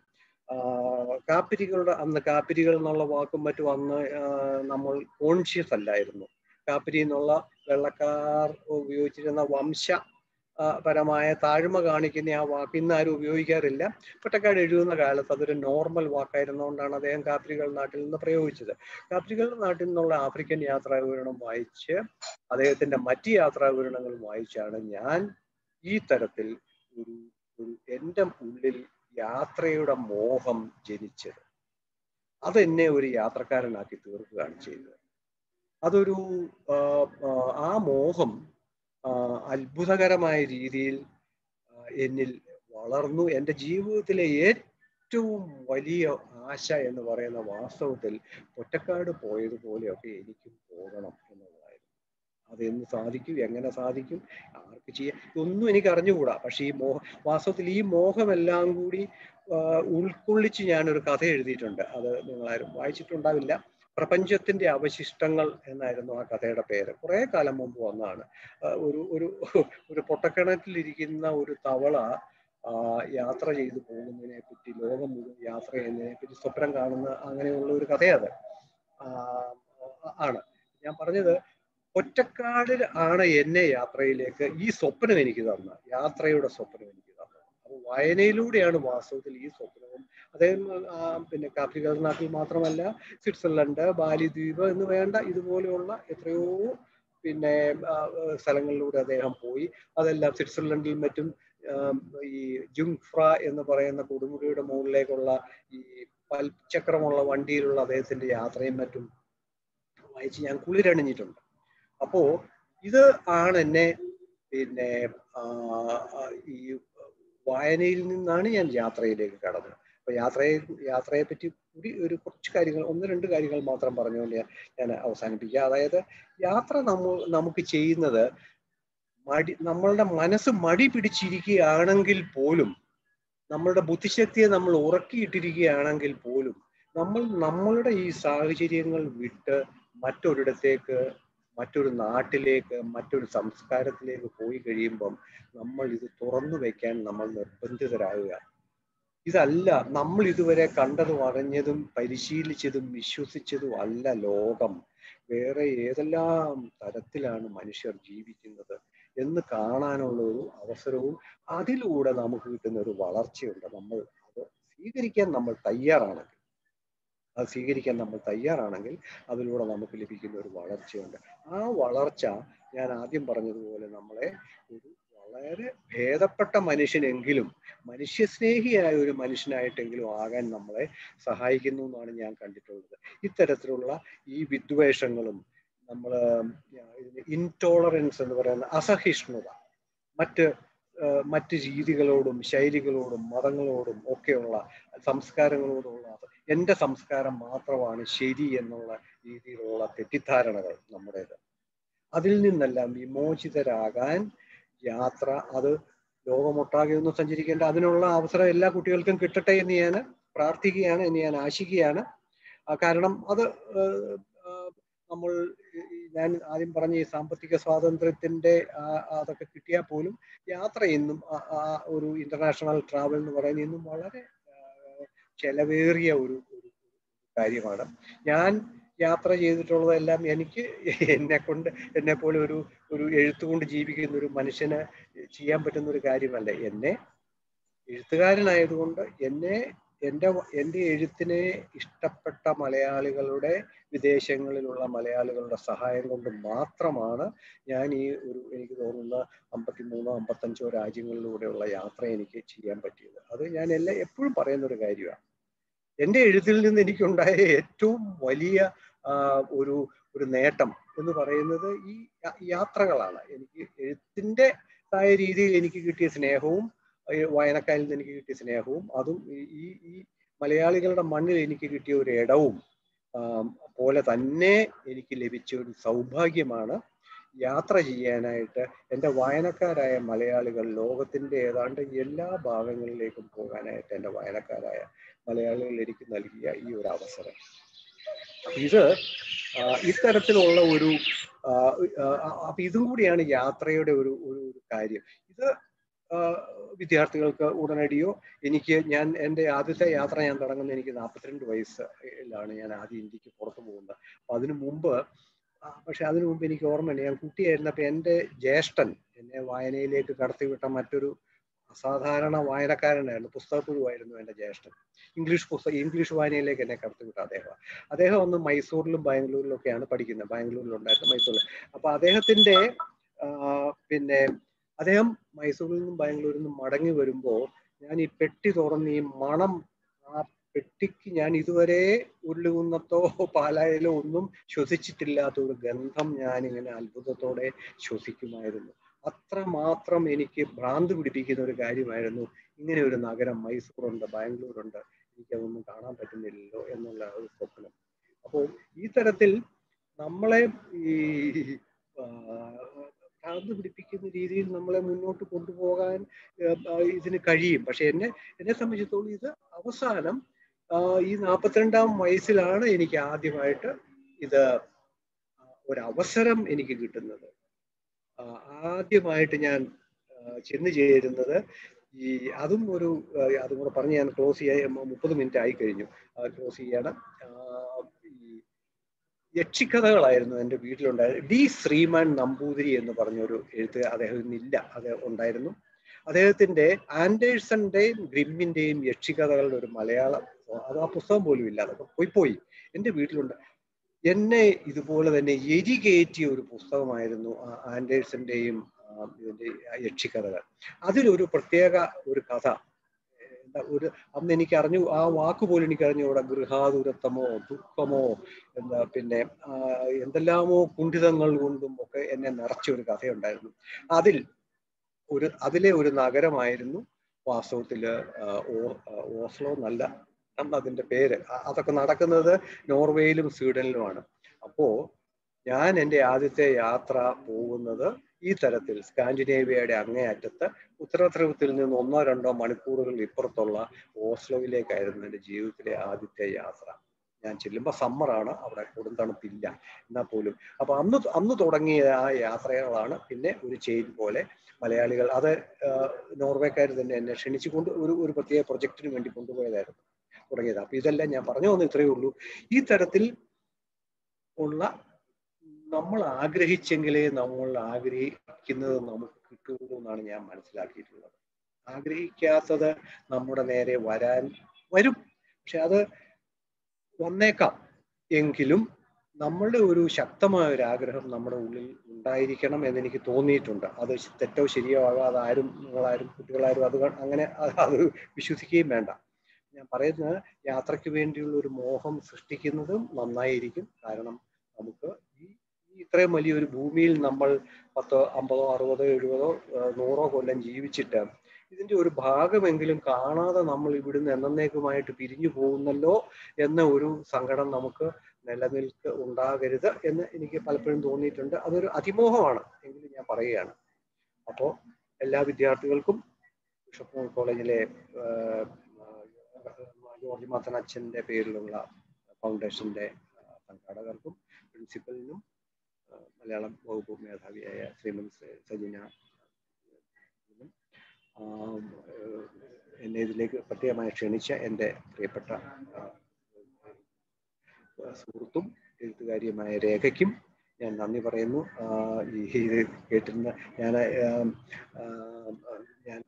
കാപ്പിരികളുടെ അന്ന് കാപ്പിരികൾ എന്നുള്ള വാക്കും മറ്റും അന്ന് നമ്മൾ കോൺഷ്യസ് അല്ലായിരുന്നു കാപ്പിരി എന്നുള്ള വെള്ളക്കാർ ഉപയോഗിച്ചിരുന്ന വംശ ആ, പരമായ താഴ്മ കാണിക്കുന്ന ആ വാക്ക് ഇന്ന് ആരും ഉപയോഗിക്കാറില്ല പൊറ്റക്കാട് എഴുതുന്ന കാലത്ത് അതൊരു നോർമൽ വാക്കായിരുന്നുകൊണ്ടാണ് അദ്ദേഹം കാപ്രികൾ നാട്ടിൽ നിന്ന് പ്രയോഗിച്ചത് കാപ്രികൾ നാട്ടിൽ നിന്നുള്ള ആഫ്രിക്കൻ യാത്രാ വിവരണം വായിച്ച് അദ്ദേഹത്തിന്റെ മറ്റ് യാത്രാ വിവരണങ്ങൾ വായിച്ചാണ് ഞാൻ ഈ തരത്തിൽ ഒരു ഒരു എൻ്റെ ഉള്ളിൽ യാത്രയുടെ മോഹം ജനിച്ചത് അതെന്നെ ഒരു യാത്രക്കാരനാക്കി തീർക്കുകയാണ് ചെയ്തത് അതൊരു ആ, ആ, ആ മോഹം ആ, അത്ഭുതകരമായ രീതിയിൽ ആ, എന്നിൽ വളർന്നു എൻ്റെ ജീവിതത്തിലെ ഏറ്റവും വലിയ ആശ എന്ന് പറയുന്ന വാസ്തവത്തിൽ ഒറ്റക്കാട് പോയതുപോലെയൊക്കെ എനിക്കും പോകണം എന്നുള്ളതായിരുന്നു അതെന്ന് സാധിക്കും എങ്ങനെ സാധിക്കും ആർക്ക് ചെയ്യാം ഇതൊന്നും എനിക്ക് അറിഞ്ഞുകൂടാ പക്ഷെ ഈ മോഹ വാസ്തവത്തിൽ ഈ മോഹമെല്ലാം കൂടി ആ, ഉൾക്കൊള്ളിച്ച് ഞാനൊരു കഥ എഴുതിയിട്ടുണ്ട് അത് നിങ്ങളാരും വായിച്ചിട്ടുണ്ടാവില്ല പ്രപഞ്ചത്തിന്റെ അവശിഷ്ടങ്ങൾ എന്നായിരുന്നു ആ കഥയുടെ പേര് കുറെ കാലം മുമ്പ് വന്നതാണ് ആ, ഒരു ഒരു ഒരു പൊട്ടക്കിണറ്റിലിരിക്കുന്ന ഒരു തവള ആ, യാത്ര ചെയ്തു പോകുന്നതിനെ പറ്റി ലോകം മുഴുവൻ യാത്ര ചെയ്യുന്നതിനെ പറ്റി സ്വപ്നം കാണുന്ന അങ്ങനെയുള്ള ഒരു കഥയത് ആ, ആണ് ഞാൻ പറഞ്ഞത് ഒറ്റക്കാടിൽ ആണ് എന്നെ യാത്രയിലേക്ക് ഈ സ്വപ്നം എനിക്ക് തന്ന യാത്രയുടെ സ്വപ്നം എനിക്ക് തന്നത് അപ്പൊ വായനയിലൂടെയാണ് വാസ്തവത്തിൽ ഈ സ്വപ്നവും അദ്ദേഹം ആ, പിന്നെ കാപ്രികൾ നാട്ടിൽ മാത്രമല്ല സ്വിറ്റ്സർലൻഡ് ബാലിദ്വീപ് എന്ന് വേണ്ട ഇതുപോലെയുള്ള എത്രയോ പിന്നെ ആ, സ്ഥലങ്ങളിലൂടെ അദ്ദേഹം പോയി അതെല്ലാം സ്വിറ്റ്സർലൻഡിൽ മറ്റും ആ, ഈ ജുങ്ഫ്ര എന്ന് പറയുന്ന കൊടുമുടിയുടെ മുകളിലേക്കുള്ള ഈ പൽചക്രമുള്ള വണ്ടിയിലുള്ള അദ്ദേഹത്തിന്റെ യാത്രയും മറ്റും വായിച്ച് ഞാൻ കുളിരണിഞ്ഞിട്ടുണ്ട് അപ്പോ ഇത് ആണ് എന്നെ പിന്നെ ആ, ആ, ഈ വായനയിൽ നിന്നാണ് ഞാൻ യാത്രയിലേക്ക് കടന്നത് അപ്പൊ യാത്രയെ യാത്രയെ പറ്റി കൂടി ഒരു കുറച്ച് കാര്യങ്ങൾ ഒന്ന് രണ്ട് കാര്യങ്ങൾ മാത്രം പറഞ്ഞുകൊണ്ട് ഞാൻ ഞാൻ അവസാനിപ്പിക്കുക അതായത് യാത്ര നമ്മ നമുക്ക് ചെയ്യുന്നത് മടി നമ്മളുടെ മനസ്സ് മടി പിടിച്ചിരിക്കുകയാണെങ്കിൽ പോലും നമ്മളുടെ ബുദ്ധിശക്തിയെ നമ്മൾ ഉറക്കിയിട്ടിരിക്കുകയാണെങ്കിൽ പോലും നമ്മൾ നമ്മളുടെ ഈ സാഹചര്യങ്ങൾ വിട്ട് മറ്റൊരിടത്തേക്ക് മറ്റൊരു നാട്ടിലേക്ക് മറ്റൊരു സംസ്കാരത്തിലേക്ക് പോയി കഴിയുമ്പം നമ്മൾ ഇത് തുറന്നു വെക്കാൻ നമ്മൾ നിർബന്ധിതരാകുക ഇതല്ല നമ്മൾ ഇതുവരെ കണ്ടതും അറിഞ്ഞതും പരിശീലിച്ചതും വിശ്വസിച്ചതും അല്ല ലോകം വേറെ ഏതെല്ലാം തരത്തിലാണ് മനുഷ്യർ ജീവിക്കുന്നത് എന്ന് കാണാനുള്ള ഒരു അവസരവും അതിലൂടെ നമുക്ക് കിട്ടുന്ന ഒരു വളർച്ചയുണ്ട് നമ്മൾ അത് സ്വീകരിക്കാൻ നമ്മൾ തയ്യാറാണെങ്കിൽ അത് സ്വീകരിക്കാൻ നമ്മൾ തയ്യാറാണെങ്കിൽ അതിലൂടെ നമുക്ക് ലഭിക്കുന്ന ഒരു വളർച്ചയുണ്ട് ആ വളർച്ച ഞാൻ ആദ്യം പറഞ്ഞതുപോലെ നമ്മളെ ഒരു വളരെ ഭേദപ്പെട്ട മനുഷ്യനെങ്കിലും മനുഷ്യസ്നേഹിയായ ഒരു മനുഷ്യനായിട്ടെങ്കിലും ആകാൻ നമ്മളെ സഹായിക്കുന്നു എന്നാണ് ഞാൻ കണ്ടിട്ടുള്ളത് ഇത്തരത്തിലുള്ള ഈ വിദ്വേഷങ്ങളും നമ്മൾ ഇൻടോളറൻസ് എന്ന് പറയുന്ന അസഹിഷ്ണുത മറ്റ് ഏഹ് മറ്റ് രീതികളോടും ശൈലികളോടും മതങ്ങളോടും ഒക്കെയുള്ള സംസ്കാരങ്ങളോടുള്ള എൻ്റെ സംസ്കാരം മാത്രമാണ് ശരി എന്നുള്ള രീതിയിലുള്ള തെറ്റിദ്ധാരണകൾ നമ്മുടേത് അതിൽ നിന്നെല്ലാം വിമോചിതരാകാൻ യാത്ര അത് ലോകമൊട്ടാകെ ഒന്ന് സഞ്ചരിക്കേണ്ട അതിനുള്ള അവസരം എല്ലാ കുട്ടികൾക്കും കിട്ടട്ടെ എന്ന് ഞാൻ പ്രാർത്ഥിക്കുകയാണ് എന്ന് ഞാൻ ആശിക്കുകയാണ് ആ, കാരണം അത് ഏഹ്, ഏഹ്, നമ്മൾ ഈ ഞാൻ ആദ്യം പറഞ്ഞ ഈ സാമ്പത്തിക സ്വാതന്ത്ര്യത്തിന്റെ ആ- അതൊക്കെ കിട്ടിയാൽ പോലും യാത്ര ഇന്നും ആ- ആ ഒരു ഇന്റർനാഷണൽ ട്രാവൽ എന്ന് പറയുന്നത് ഇന്നും വളരെ ഏഹ്, ചെലവേറിയ ഒരു ഒരു കാര്യമാണ് ഞാൻ യാത്ര ചെയ്തിട്ടുള്ളതെല്ലാം എനിക്ക് എന്നെ കൊണ്ട് എന്നെ പോലെ ഒരു ഒരു എഴുത്തുകൊണ്ട് ജീവിക്കുന്ന ഒരു മനുഷ്യന് ചെയ്യാൻ പറ്റുന്ന ഒരു കാര്യമല്ല എന്നെ എഴുത്തുകാരനായതുകൊണ്ട് എന്നെ എൻ്റെ എൻ്റെ എഴുത്തിനെ ഇഷ്ടപ്പെട്ട മലയാളികളുടെ വിദേശങ്ങളിലുള്ള മലയാളികളുടെ സഹായം കൊണ്ട് മാത്രമാണ് ഞാൻ ഈ ഒരു എനിക്ക് തോന്നുന്ന അമ്പത്തിമൂന്നോ അമ്പത്തഞ്ചോ രാജ്യങ്ങളിലൂടെയുള്ള യാത്ര എനിക്ക് ചെയ്യാൻ പറ്റിയത് അത് ഞാൻ എല്ലാ എപ്പോഴും പറയുന്ന ഒരു കാര്യമാണ് എൻ്റെ എഴുത്തിൽ നിന്ന് എനിക്കുണ്ടായ ഏറ്റവും വലിയ ആ, ഒരു ഒരു നേട്ടം എന്ന് പറയുന്നത് ഈ യാ- യാത്രകളാണ് എനിക്ക് എഴുത്തിൻ്റെ ആയ രീതിയിൽ എനിക്ക് കിട്ടിയ സ്നേഹവും ഈ വായനക്കാരിൽ നിന്ന് എനിക്ക് കിട്ടിയ സ്നേഹവും അതും ഈ- ഈ ഈ മലയാളികളുടെ മണ്ണിൽ എനിക്ക് കിട്ടിയ ഒരു ഇടവും ആം, പോലെ തന്നെ എനിക്ക് ലഭിച്ച ഒരു സൗഭാഗ്യമാണ് യാത്ര ചെയ്യാനായിട്ട് എൻ്റെ വായനക്കാരായ മലയാളികൾ ലോകത്തിൻ്റെ ഏതാണ്ട് എല്ലാ ഭാഗങ്ങളിലേക്കും പോകാനായിട്ട് എൻ്റെ വായനക്കാരായ മലയാളികൾ എനിക്ക് നൽകിയ ഈ ഒരു അവസരം ഇത് ആ, ഇത്തരത്തിലുള്ള ഒരു ആ, ആ, അപ്പൊ ഇതും കൂടിയാണ് യാത്രയുടെ ഒരു ഒരു ഒരു കാര്യം ഇത് ആ, വിദ്യാർത്ഥികൾക്ക് ഉടനടിയോ എനിക്ക് ഞാൻ എൻ്റെ ആദ്യത്തെ യാത്ര ഞാൻ തുടങ്ങുന്നത് എനിക്ക് നാൽപ്പത്തിരണ്ട് വയസ്സിലാണ് ഞാൻ ആദ്യം ഇന്ത്യക്ക് പുറത്തു പോകുന്നത് അപ്പൊ അതിനു മുമ്പ് പക്ഷെ അതിനു മുമ്പ് എനിക്ക് ഓർമ്മയില്ല ഞാൻ കുട്ടിയായിരുന്നപ്പോൾ എൻ്റെ ജ്യേഷ്ഠൻ എന്നെ വായനയിലേക്ക് കടത്തിവിട്ട മറ്റൊരു അസാധാരണ വായനക്കാരനായിരുന്നു പുസ്തകപ്പുഴുവായിരുന്നു എൻ്റെ ജ്യേഷ്ഠൻ ഇംഗ്ലീഷ് പുസ്തകം ഇംഗ്ലീഷ് വായനയിലേക്ക് എന്നെ കടത്തിവിട്ട അദ്ദേഹം അദ്ദേഹം ഒന്ന് മൈസൂരിലും ബാംഗ്ലൂരിലും ഒക്കെയാണ് പഠിക്കുന്നത് ബാംഗ്ലൂരിലുണ്ടായിരുന്നു മൈസൂരിൽ അപ്പൊ അദ്ദേഹത്തിന്റെ പിന്നെ അദ്ദേഹം മൈസൂരിൽ നിന്നും ബാംഗ്ലൂരിൽ നിന്നും മടങ്ങി വരുമ്പോൾ ഞാൻ ഈ പെട്ടി തുറന്ന് ഈ മണം ആ പെട്ടിക്ക് ഞാൻ ഇതുവരെ ഉരുളുകുന്നത്തോ പാലായിലോ ഒന്നും ശ്വസിച്ചിട്ടില്ലാത്ത ഒരു ഗന്ധം ഞാൻ ഇങ്ങനെ അത്ഭുതത്തോടെ ശ്വസിക്കുമായിരുന്നു അത്രമാത്രം എനിക്ക് ഭ്രാന്ത് പിടിപ്പിക്കുന്ന ഒരു കാര്യമായിരുന്നു ഇങ്ങനെ ഒരു നഗരം മൈസൂറുണ്ട് ബാംഗ്ലൂരുണ്ട് എനിക്കതൊന്നും കാണാൻ പറ്റുന്നില്ലല്ലോ എന്നുള്ള ഒരു സ്വപ്നം അപ്പോൾ ഈ തരത്തിൽ നമ്മളെ ഈ ഭ്രാന്ത് പിടിപ്പിക്കുന്ന രീതിയിൽ നമ്മളെ മുന്നോട്ട് കൊണ്ടുപോകാൻ ഇതിന് കഴിയും പക്ഷെ എന്നെ എന്നെ സംബന്ധിച്ചിടത്തോളം ഇത് അവസാനം ഈ നാൽപ്പത്തിരണ്ടാം വയസ്സിലാണ് എനിക്ക് ആദ്യമായിട്ട് ഇത് ഒരവസരം എനിക്ക് കിട്ടുന്നത് ആദ്യമായിട്ട് ഞാൻ ചെന്ന് ചേരുന്നത് ഈ അതും ഒരു അതും കൂടെ പറഞ്ഞ് ഞാൻ ക്ലോസ് ചെയ്യാൻ മുപ്പത് മിനിറ്റ് ആയി കഴിഞ്ഞു ക്ലോസ് ചെയ്യണം ഈ യക്ഷിക്കഥകളായിരുന്നു എൻ്റെ വീട്ടിലുണ്ടായത് ഡി ശ്രീമാൻ നമ്പൂതിരി എന്ന് പറഞ്ഞൊരു എഴുത്ത് അദ്ദേഹം ഇന്നില്ല അത് ഉണ്ടായിരുന്നു അദ്ദേഹത്തിന്റെ ആൻഡേഴ്സന്റെയും ഗ്രിമ്മിന്റെയും യക്ഷിക്കഥകളുടെ ഒരു മലയാളം അത് ആ പുസ്തകം പോലും ഇല്ല അതൊക്കെ പോയി പോയി എൻ്റെ വീട്ടിലുണ്ട് എന്നെ ഇതുപോലെ തന്നെ എരികേറ്റിയ ഒരു പുസ്തകമായിരുന്നു ആൻഡേഴ്സന്റെയും ഇതിന്റെ യക്ഷിക്കഥകൾ അതിലൊരു പ്രത്യേക ഒരു കഥ എന്താ ഒരു അന്ന് എനിക്ക് അറിഞ്ഞു ആ വാക്ക് പോലും എനിക്ക് അറിഞ്ഞുകൂടാ ഗൃഹാതുരത്വമോ ദുഃഖമോ എന്താ പിന്നെ എന്തെല്ലാമോ കുണ്ഠിതങ്ങൾ കൊണ്ടും ഒക്കെ എന്നെ നിറച്ച ഒരു കഥയുണ്ടായിരുന്നു അതിൽ ഒരു അതിലെ ഒരു നഗരമായിരുന്നു വാസ്തവത്തില് ഓസ്ലോ എന്നല്ല അന്ന് അതിന്റെ പേര് അതൊക്കെ നടക്കുന്നത് നോർവേയിലും സ്വീഡനിലുമാണ് അപ്പോ ഞാൻ എൻ്റെ ആദ്യത്തെ യാത്ര പോകുന്നത് ഈ തരത്തിൽ സ്കാൻഡിനേവിയയുടെ അങ്ങേയറ്റത്ത് ഉത്തരധ്രുവത്തിൽ നിന്ന് ഒന്നോ രണ്ടോ മണിക്കൂറുകൾ ഇപ്പുറത്തുള്ള ഓസ്ലോയിലേക്കായിരുന്നു എൻ്റെ ജീവിതത്തിലെ ആദ്യത്തെ യാത്ര ഞാൻ ചെല്ലുമ്പോൾ സമ്മറാണ് അവിടെ കൊടും തണുപ്പില്ല എന്നാൽ പോലും അപ്പൊ അന്ന് അന്ന് തുടങ്ങിയ ആ യാത്രകളാണ് പിന്നെ ഒരു ചെയിൻ പോലെ മലയാളികൾ അത് നോർവേക്കാർ തന്നെ എന്നെ ക്ഷണിച്ചു കൊണ്ട് ഒരു ഒരു പ്രത്യേക പ്രൊജക്റ്റിന് വേണ്ടി കൊണ്ടുപോയതായിരുന്നു തുടങ്ങിയത് അപ്പൊ ഇതെല്ലാം ഞാൻ പറഞ്ഞു വന്ന് ഇത്രയേ ഉള്ളൂ ഈ തരത്തിൽ ഉള്ള നമ്മൾ ആഗ്രഹിച്ചെങ്കിലേ നമ്മൾ ആഗ്രഹിക്കുന്നത് നമുക്ക് കിട്ടുള്ളൂ എന്നാണ് ഞാൻ മനസ്സിലാക്കിയിട്ടുള്ളത് ആഗ്രഹിക്കാത്തത് നമ്മുടെ നേരെ വരാൻ വരും പക്ഷെ അത് വന്നേക്കാം എങ്കിലും നമ്മളുടെ ഒരു ശക്തമായ ഒരു ആഗ്രഹം നമ്മുടെ ഉള്ളിൽ ഉണ്ടായിരിക്കണം എന്ന് എനിക്ക് തോന്നിയിട്ടുണ്ട് അത് തെറ്റോ ശരിയോ ആകാതെ ആരും നിങ്ങളാരും കുട്ടികളാരും അത് അങ്ങനെ അത് വിശ്വസിക്കുകയും വേണ്ട ഞാൻ പറയുന്നത് യാത്രയ്ക്ക് വേണ്ടിയുള്ള ഒരു മോഹം സൃഷ്ടിക്കുന്നതും നന്നായിരിക്കും കാരണം നമുക്ക് ഈ ഇത്രയും വലിയൊരു ഭൂമിയിൽ നമ്മൾ പത്തോ അമ്പതോ അറുപതോ എഴുപതോ നൂറോ കൊല്ലം ജീവിച്ചിട്ട് ഇതിന്റെ ഒരു ഭാഗമെങ്കിലും കാണാതെ നമ്മൾ ഇവിടുന്ന് എന്നേക്കുമായിട്ട് പിരിഞ്ഞു പോകുന്നല്ലോ എന്ന ഒരു സങ്കടം നമുക്ക് നിലനിൽക്ക് ഉണ്ടാകരുത് എന്ന് എനിക്ക് പലപ്പോഴും തോന്നിയിട്ടുണ്ട് അതൊരു അതിമോഹമാണ് എങ്കിലും ഞാൻ പറയുകയാണ് അപ്പോൾ എല്ലാ വിദ്യാർത്ഥികൾക്കും ബിഷപ്പ് കോളേജിലെ ജോർജ് മാത്തൻ അച്ഛൻ്റെ പേരിലുള്ള ഫൗണ്ടേഷന്റെ സംഘാടകർക്കും പ്രിൻസിപ്പലിനും മലയാളം വകുപ്പ് മേധാവിയായ ശ്രീമതി സജിന എന്നെ ഇതിലേക്ക് പ്രത്യേകമായി ക്ഷണിച്ച എൻ്റെ പ്രിയപ്പെട്ട സുഹൃത്തും എഴുത്തുകാരിയുമായ രേഖയ്ക്കും ഞാൻ നന്ദി പറയുന്നു ഈ ഇത് കേട്ടിരുന്ന ഞാൻ ഞാൻ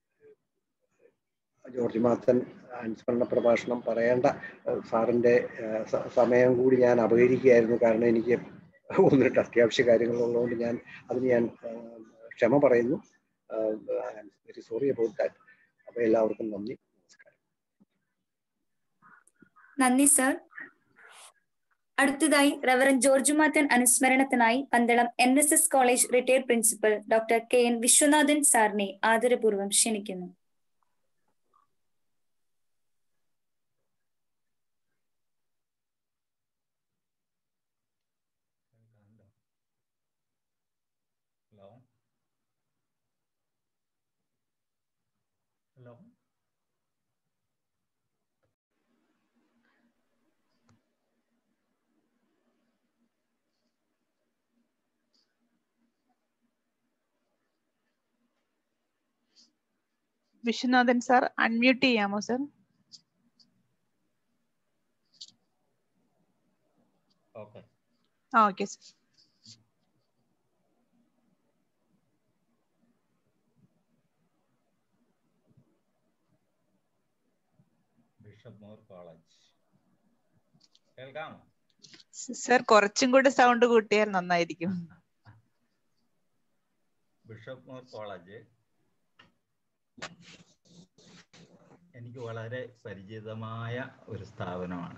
ജോർജ് മാത്തൻ അനുസ്മരണ പ്രഭാഷണം പറയേണ്ട സാറിൻ്റെ സമയം കൂടി ഞാൻ അപകരിക്കുകയായിരുന്നു കാരണം എനിക്ക് ഒന്ന് രണ്ട് അത്യാവശ്യ കാര്യങ്ങളുള്ളതുകൊണ്ട് ഞാൻ അതിന് ഞാൻ ക്ഷമ പറയുന്നു വെരി സോറി അബൌട്ട് ദാറ്റ് അപ്പൊ എല്ലാവർക്കും നന്ദി നമസ്കാരം നന്ദി സർ അടുത്തതായി റവറൻ ജോർജ് മാത്തൻ അനുസ്മരണത്തിനായി Pandalam N S S college retired principal doctor K N Viswanathan സാറിനെ ആദരപൂർവ്വം ക്ഷണിക്കുന്നു hello hello Viswanathan sir unmute ചെയ്യാമോ സർ ഓക്കെ ആ okay sir Bishop Moore College കേൾക്കാമോ സർ കുറച്ചും കൂടി സൗണ്ട് കൂട്ടിയാൽ നന്നായിരിക്കും ബിഷപ്പ് മോർ കോളേജ് എനിക്ക് വളരെ പരിചിതമായ ഒരു സ്ഥാപനമാണ്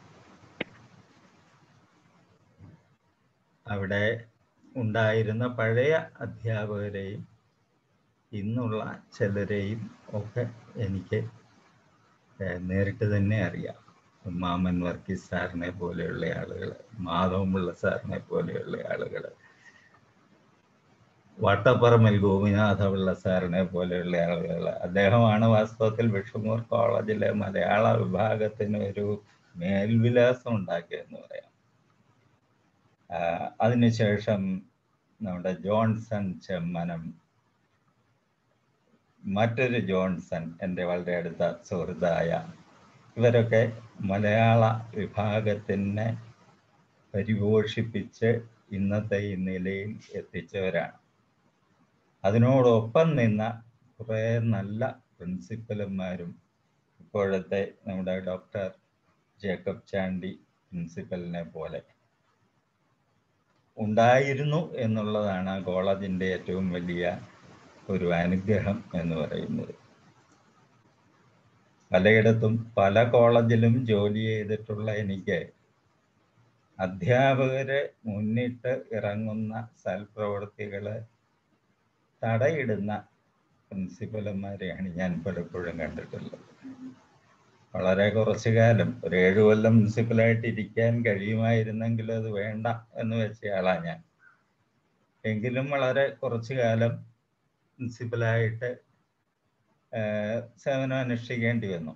അവിടെ ഉണ്ടായിരുന്ന പഴയ അധ്യാപകരെയും ഇന്നുള്ള ചിലരെയും ഒക്കെ എനിക്ക് ഏഹ്, നേരിട്ട് തന്നെ അറിയാം മാമൻ വർഗീസ് സാറിനെ പോലെയുള്ള ആളുകൾ മാധവമുള്ള സാറിനെ പോലെയുള്ള ആളുകൾ വട്ടപ്പറമ്പിൽ ഗോപിനാഥപിള്ള സാറിനെ പോലെയുള്ള ആളുകൾ അദ്ദേഹമാണ് വാസ്തവത്തിൽ വിഷമൂർ കോളേജിലെ മലയാള വിഭാഗത്തിന് ഒരു മേൽവിലാസം ഉണ്ടാക്കിയെന്ന് പറയാം ആഹ് അതിനുശേഷം നമ്മുടെ ജോൺസൺ ചെമ്മനം മറ്റൊരു ജോൺസൺ എൻ്റെ വളരെ അടുത്ത സുഹൃത്തായ ഇവരൊക്കെ മലയാള വിഭാഗത്തിനെ പരിപോഷിപ്പിച്ച് ഇന്നത്തെ ഈ നിലയിൽ എത്തിച്ചവരാണ് അതിനോടൊപ്പം നിന്ന കുറേ നല്ല പ്രിൻസിപ്പലന്മാരും ഇപ്പോഴത്തെ നമ്മുടെ ഡോക്ടർ ജേക്കബ് ചാണ്ടി പ്രിൻസിപ്പലിനെ പോലെ ഉണ്ടായിരുന്നു എന്നുള്ളതാണ് ആ കോളേജിൻ്റെ ഏറ്റവും വലിയ ഒരു അനുഗ്രഹം എന്ന് പറയുന്നത് പലയിടത്തും പല കോളേജിലും ജോലി ചെയ്തിട്ടുള്ള എനിക്ക് അധ്യാപകരെ മുന്നിട്ട് ഇറങ്ങുന്ന സൽപ്രവർത്തികളെ തടയിടുന്ന പ്രിൻസിപ്പലന്മാരെയാണ് ഞാൻ പലപ്പോഴും കണ്ടിട്ടുള്ളത് വളരെ കുറച്ചു കാലം ഒരു ഏഴു കൊല്ലം പ്രിൻസിപ്പലായിട്ട് ഇരിക്കാൻ കഴിയുമായിരുന്നെങ്കിൽ അത് വേണ്ട എന്ന് വെച്ചയാളാ ഞാൻ എങ്കിലും വളരെ കുറച്ചു കാലം പ്രിൻസിപ്പലായിട്ട് ഏഹ്, സേവനം അനുഷ്ഠിക്കേണ്ടി വന്നു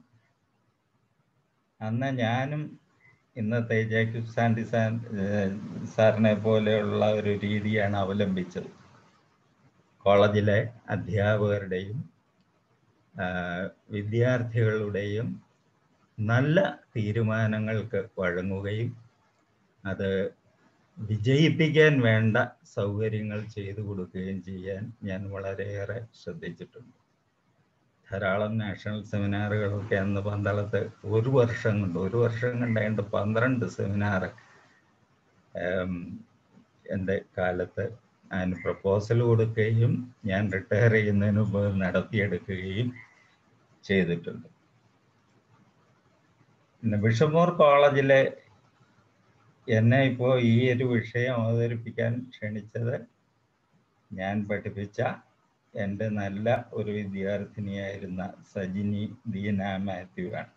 അന്ന് ഞാനും ഇന്നത്തെ ജേക്കബ് സാൻഡി സാൻ ഏഹ്, സാറിനെ പോലെയുള്ള ഒരു രീതിയാണ് അവലംബിച്ചത് കോളേജിലെ അധ്യാപകരുടെയും ആഹ്, വിദ്യാർത്ഥികളുടെയും നല്ല തീരുമാനങ്ങൾക്ക് വഴങ്ങുകയും അത് വിജയിപ്പിക്കാൻ വേണ്ട സൗകര്യങ്ങൾ ചെയ്തു കൊടുക്കുകയും ചെയ്യാൻ ഞാൻ വളരെയേറെ ശ്രദ്ധിച്ചിട്ടുണ്ട് ധാരാളം നാഷണൽ സെമിനാറുകളൊക്കെ അന്ന് പന്തളത്ത് ഒരു വർഷം കൊണ്ട് ഒരു വർഷം കൊണ്ട് ഏതാണ്ട് പന്ത്രണ്ട് സെമിനാർ എൻ്റെ കാലത്ത് അതിന് പ്രപ്പോസൽ കൊടുക്കുകയും ഞാൻ റിട്ടയർ ചെയ്യുന്നതിന് മുമ്പ് നടത്തിയെടുക്കുകയും ചെയ്തിട്ടുണ്ട് പിന്നെ ബിഷമോർ കോളേജിലെ എന്നെ ഇപ്പോൾ ഈ ഒരു വിഷയം അവതരിപ്പിക്കാൻ ക്ഷണിച്ചത് ഞാൻ പഠിപ്പിച്ച എൻ്റെ നല്ല ഒരു വിദ്യാർത്ഥിനിയായിരുന്ന സജിനി ദീന മാത്യു ആണ്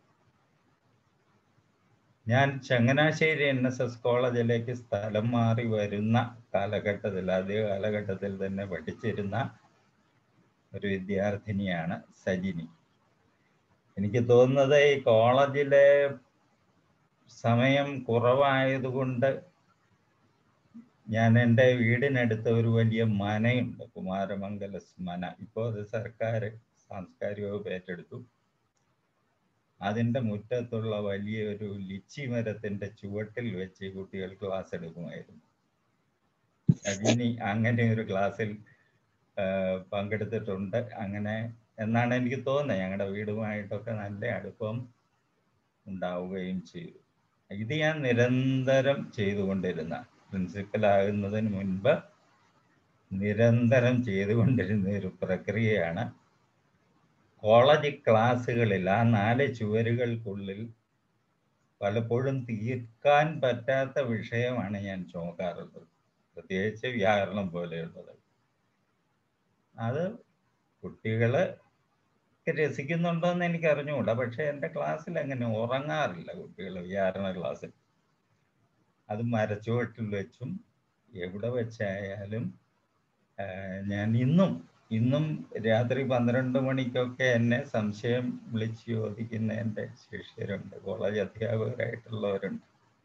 ഞാൻ ചങ്ങനാശ്ശേരി എൻ എസ് എസ് കോളേജിലേക്ക് സ്ഥലം മാറി വരുന്ന കാലഘട്ടത്തിൽ അതേ കാലഘട്ടത്തിൽ തന്നെ പഠിച്ചിരുന്ന ഒരു വിദ്യാർത്ഥിനിയാണ് സജിനി എനിക്ക് തോന്നുന്നത് ഈ കോളേജിലെ സമയം കുറവായതുകൊണ്ട് ഞാൻ എൻ്റെ വീടിനടുത്ത് ഒരു വലിയ മനയുണ്ട് കുമാരമംഗല മന ഇപ്പോൾ അത് സർക്കാർ സാംസ്കാരിക വകുപ്പ് ഏറ്റെടുത്തു അതിൻ്റെ മുറ്റത്തുള്ള വലിയൊരു ലിച്ചി മരത്തിൻ്റെ ചുവട്ടിൽ വെച്ച് കുട്ടികൾ ക്ലാസ് എടുക്കുമായിരുന്നു അജിനി അങ്ങനെ ഒരു ക്ലാസ്സിൽ പങ്കെടുത്തിട്ടുണ്ട് അങ്ങനെ എന്നാണ് എനിക്ക് തോന്നുന്നത് ഞങ്ങളുടെ വീടുമായിട്ടൊക്കെ നല്ല അടുപ്പം ഉണ്ടാവുകയും ചെയ്തു ഇത് ഞാൻ നിരന്തരം ചെയ്തുകൊണ്ടിരുന്ന പ്രിൻസിപ്പൽ ആകുന്നതിന് മുൻപ് നിരന്തരം ചെയ്തുകൊണ്ടിരുന്ന ഒരു പ്രക്രിയയാണ് കോളേജ് ക്ലാസ്സുകളിൽ ആ നാല് ചുവരുകൾക്കുള്ളിൽ പലപ്പോഴും തീർക്കാൻ പറ്റാത്ത വിഷയമാണ് ഞാൻ ചുമക്കാറുള്ളത് പ്രത്യേകിച്ച് വ്യാകരണം പോലെയുള്ളത് അത് കുട്ടികള് രസിക്കുന്നുണ്ടോ എന്ന് എനിക്ക് അറിഞ്ഞുകൂടാ പക്ഷെ എൻ്റെ ക്ലാസ്സിൽ അങ്ങനെ ഉറങ്ങാറില്ല കുട്ടികൾ വ്യാകരണ ക്ലാസ്സിൽ അത് മരച്ചുവട്ടിൽ വെച്ചും എവിടെ വെച്ചായാലും ഞാൻ ഇന്നും ഇന്നും രാത്രി പന്ത്രണ്ട് മണിക്കൊക്കെ എന്നെ സംശയം വിളിച്ച് ചോദിക്കുന്ന എൻ്റെ ശിഷ്യരുണ്ട് കോളേജ് അധ്യാപകരായിട്ടുള്ളവരുണ്ട്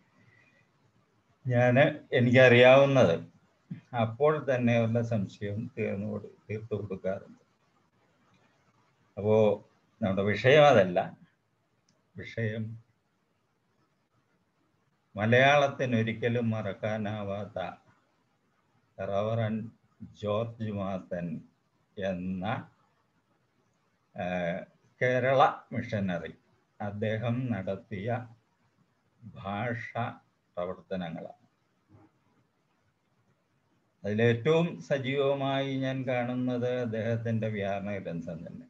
ഞാൻ എനിക്കറിയാവുന്നത് അപ്പോൾ തന്നെ ഉള്ള സംശയം തീർന്നു കൊടു തീർത്തു കൊടുക്കാറുണ്ട് അപ്പോൾ നമ്മുടെ വിഷയം അതല്ല വിഷയം മലയാളത്തിന് ഒരിക്കലും മറക്കാനാവാത്ത റവറൻ ജോർജ് മാത്തൻ എന്ന കേരള മിഷനറി അദ്ദേഹം നടത്തിയ ഭാഷ പ്രവർത്തനങ്ങളാണ് അതിലേറ്റവും സജീവമായി ഞാൻ കാണുന്നത് അദ്ദേഹത്തിൻ്റെ വ്യാകരണ ഗ്രന്ഥം തന്നെ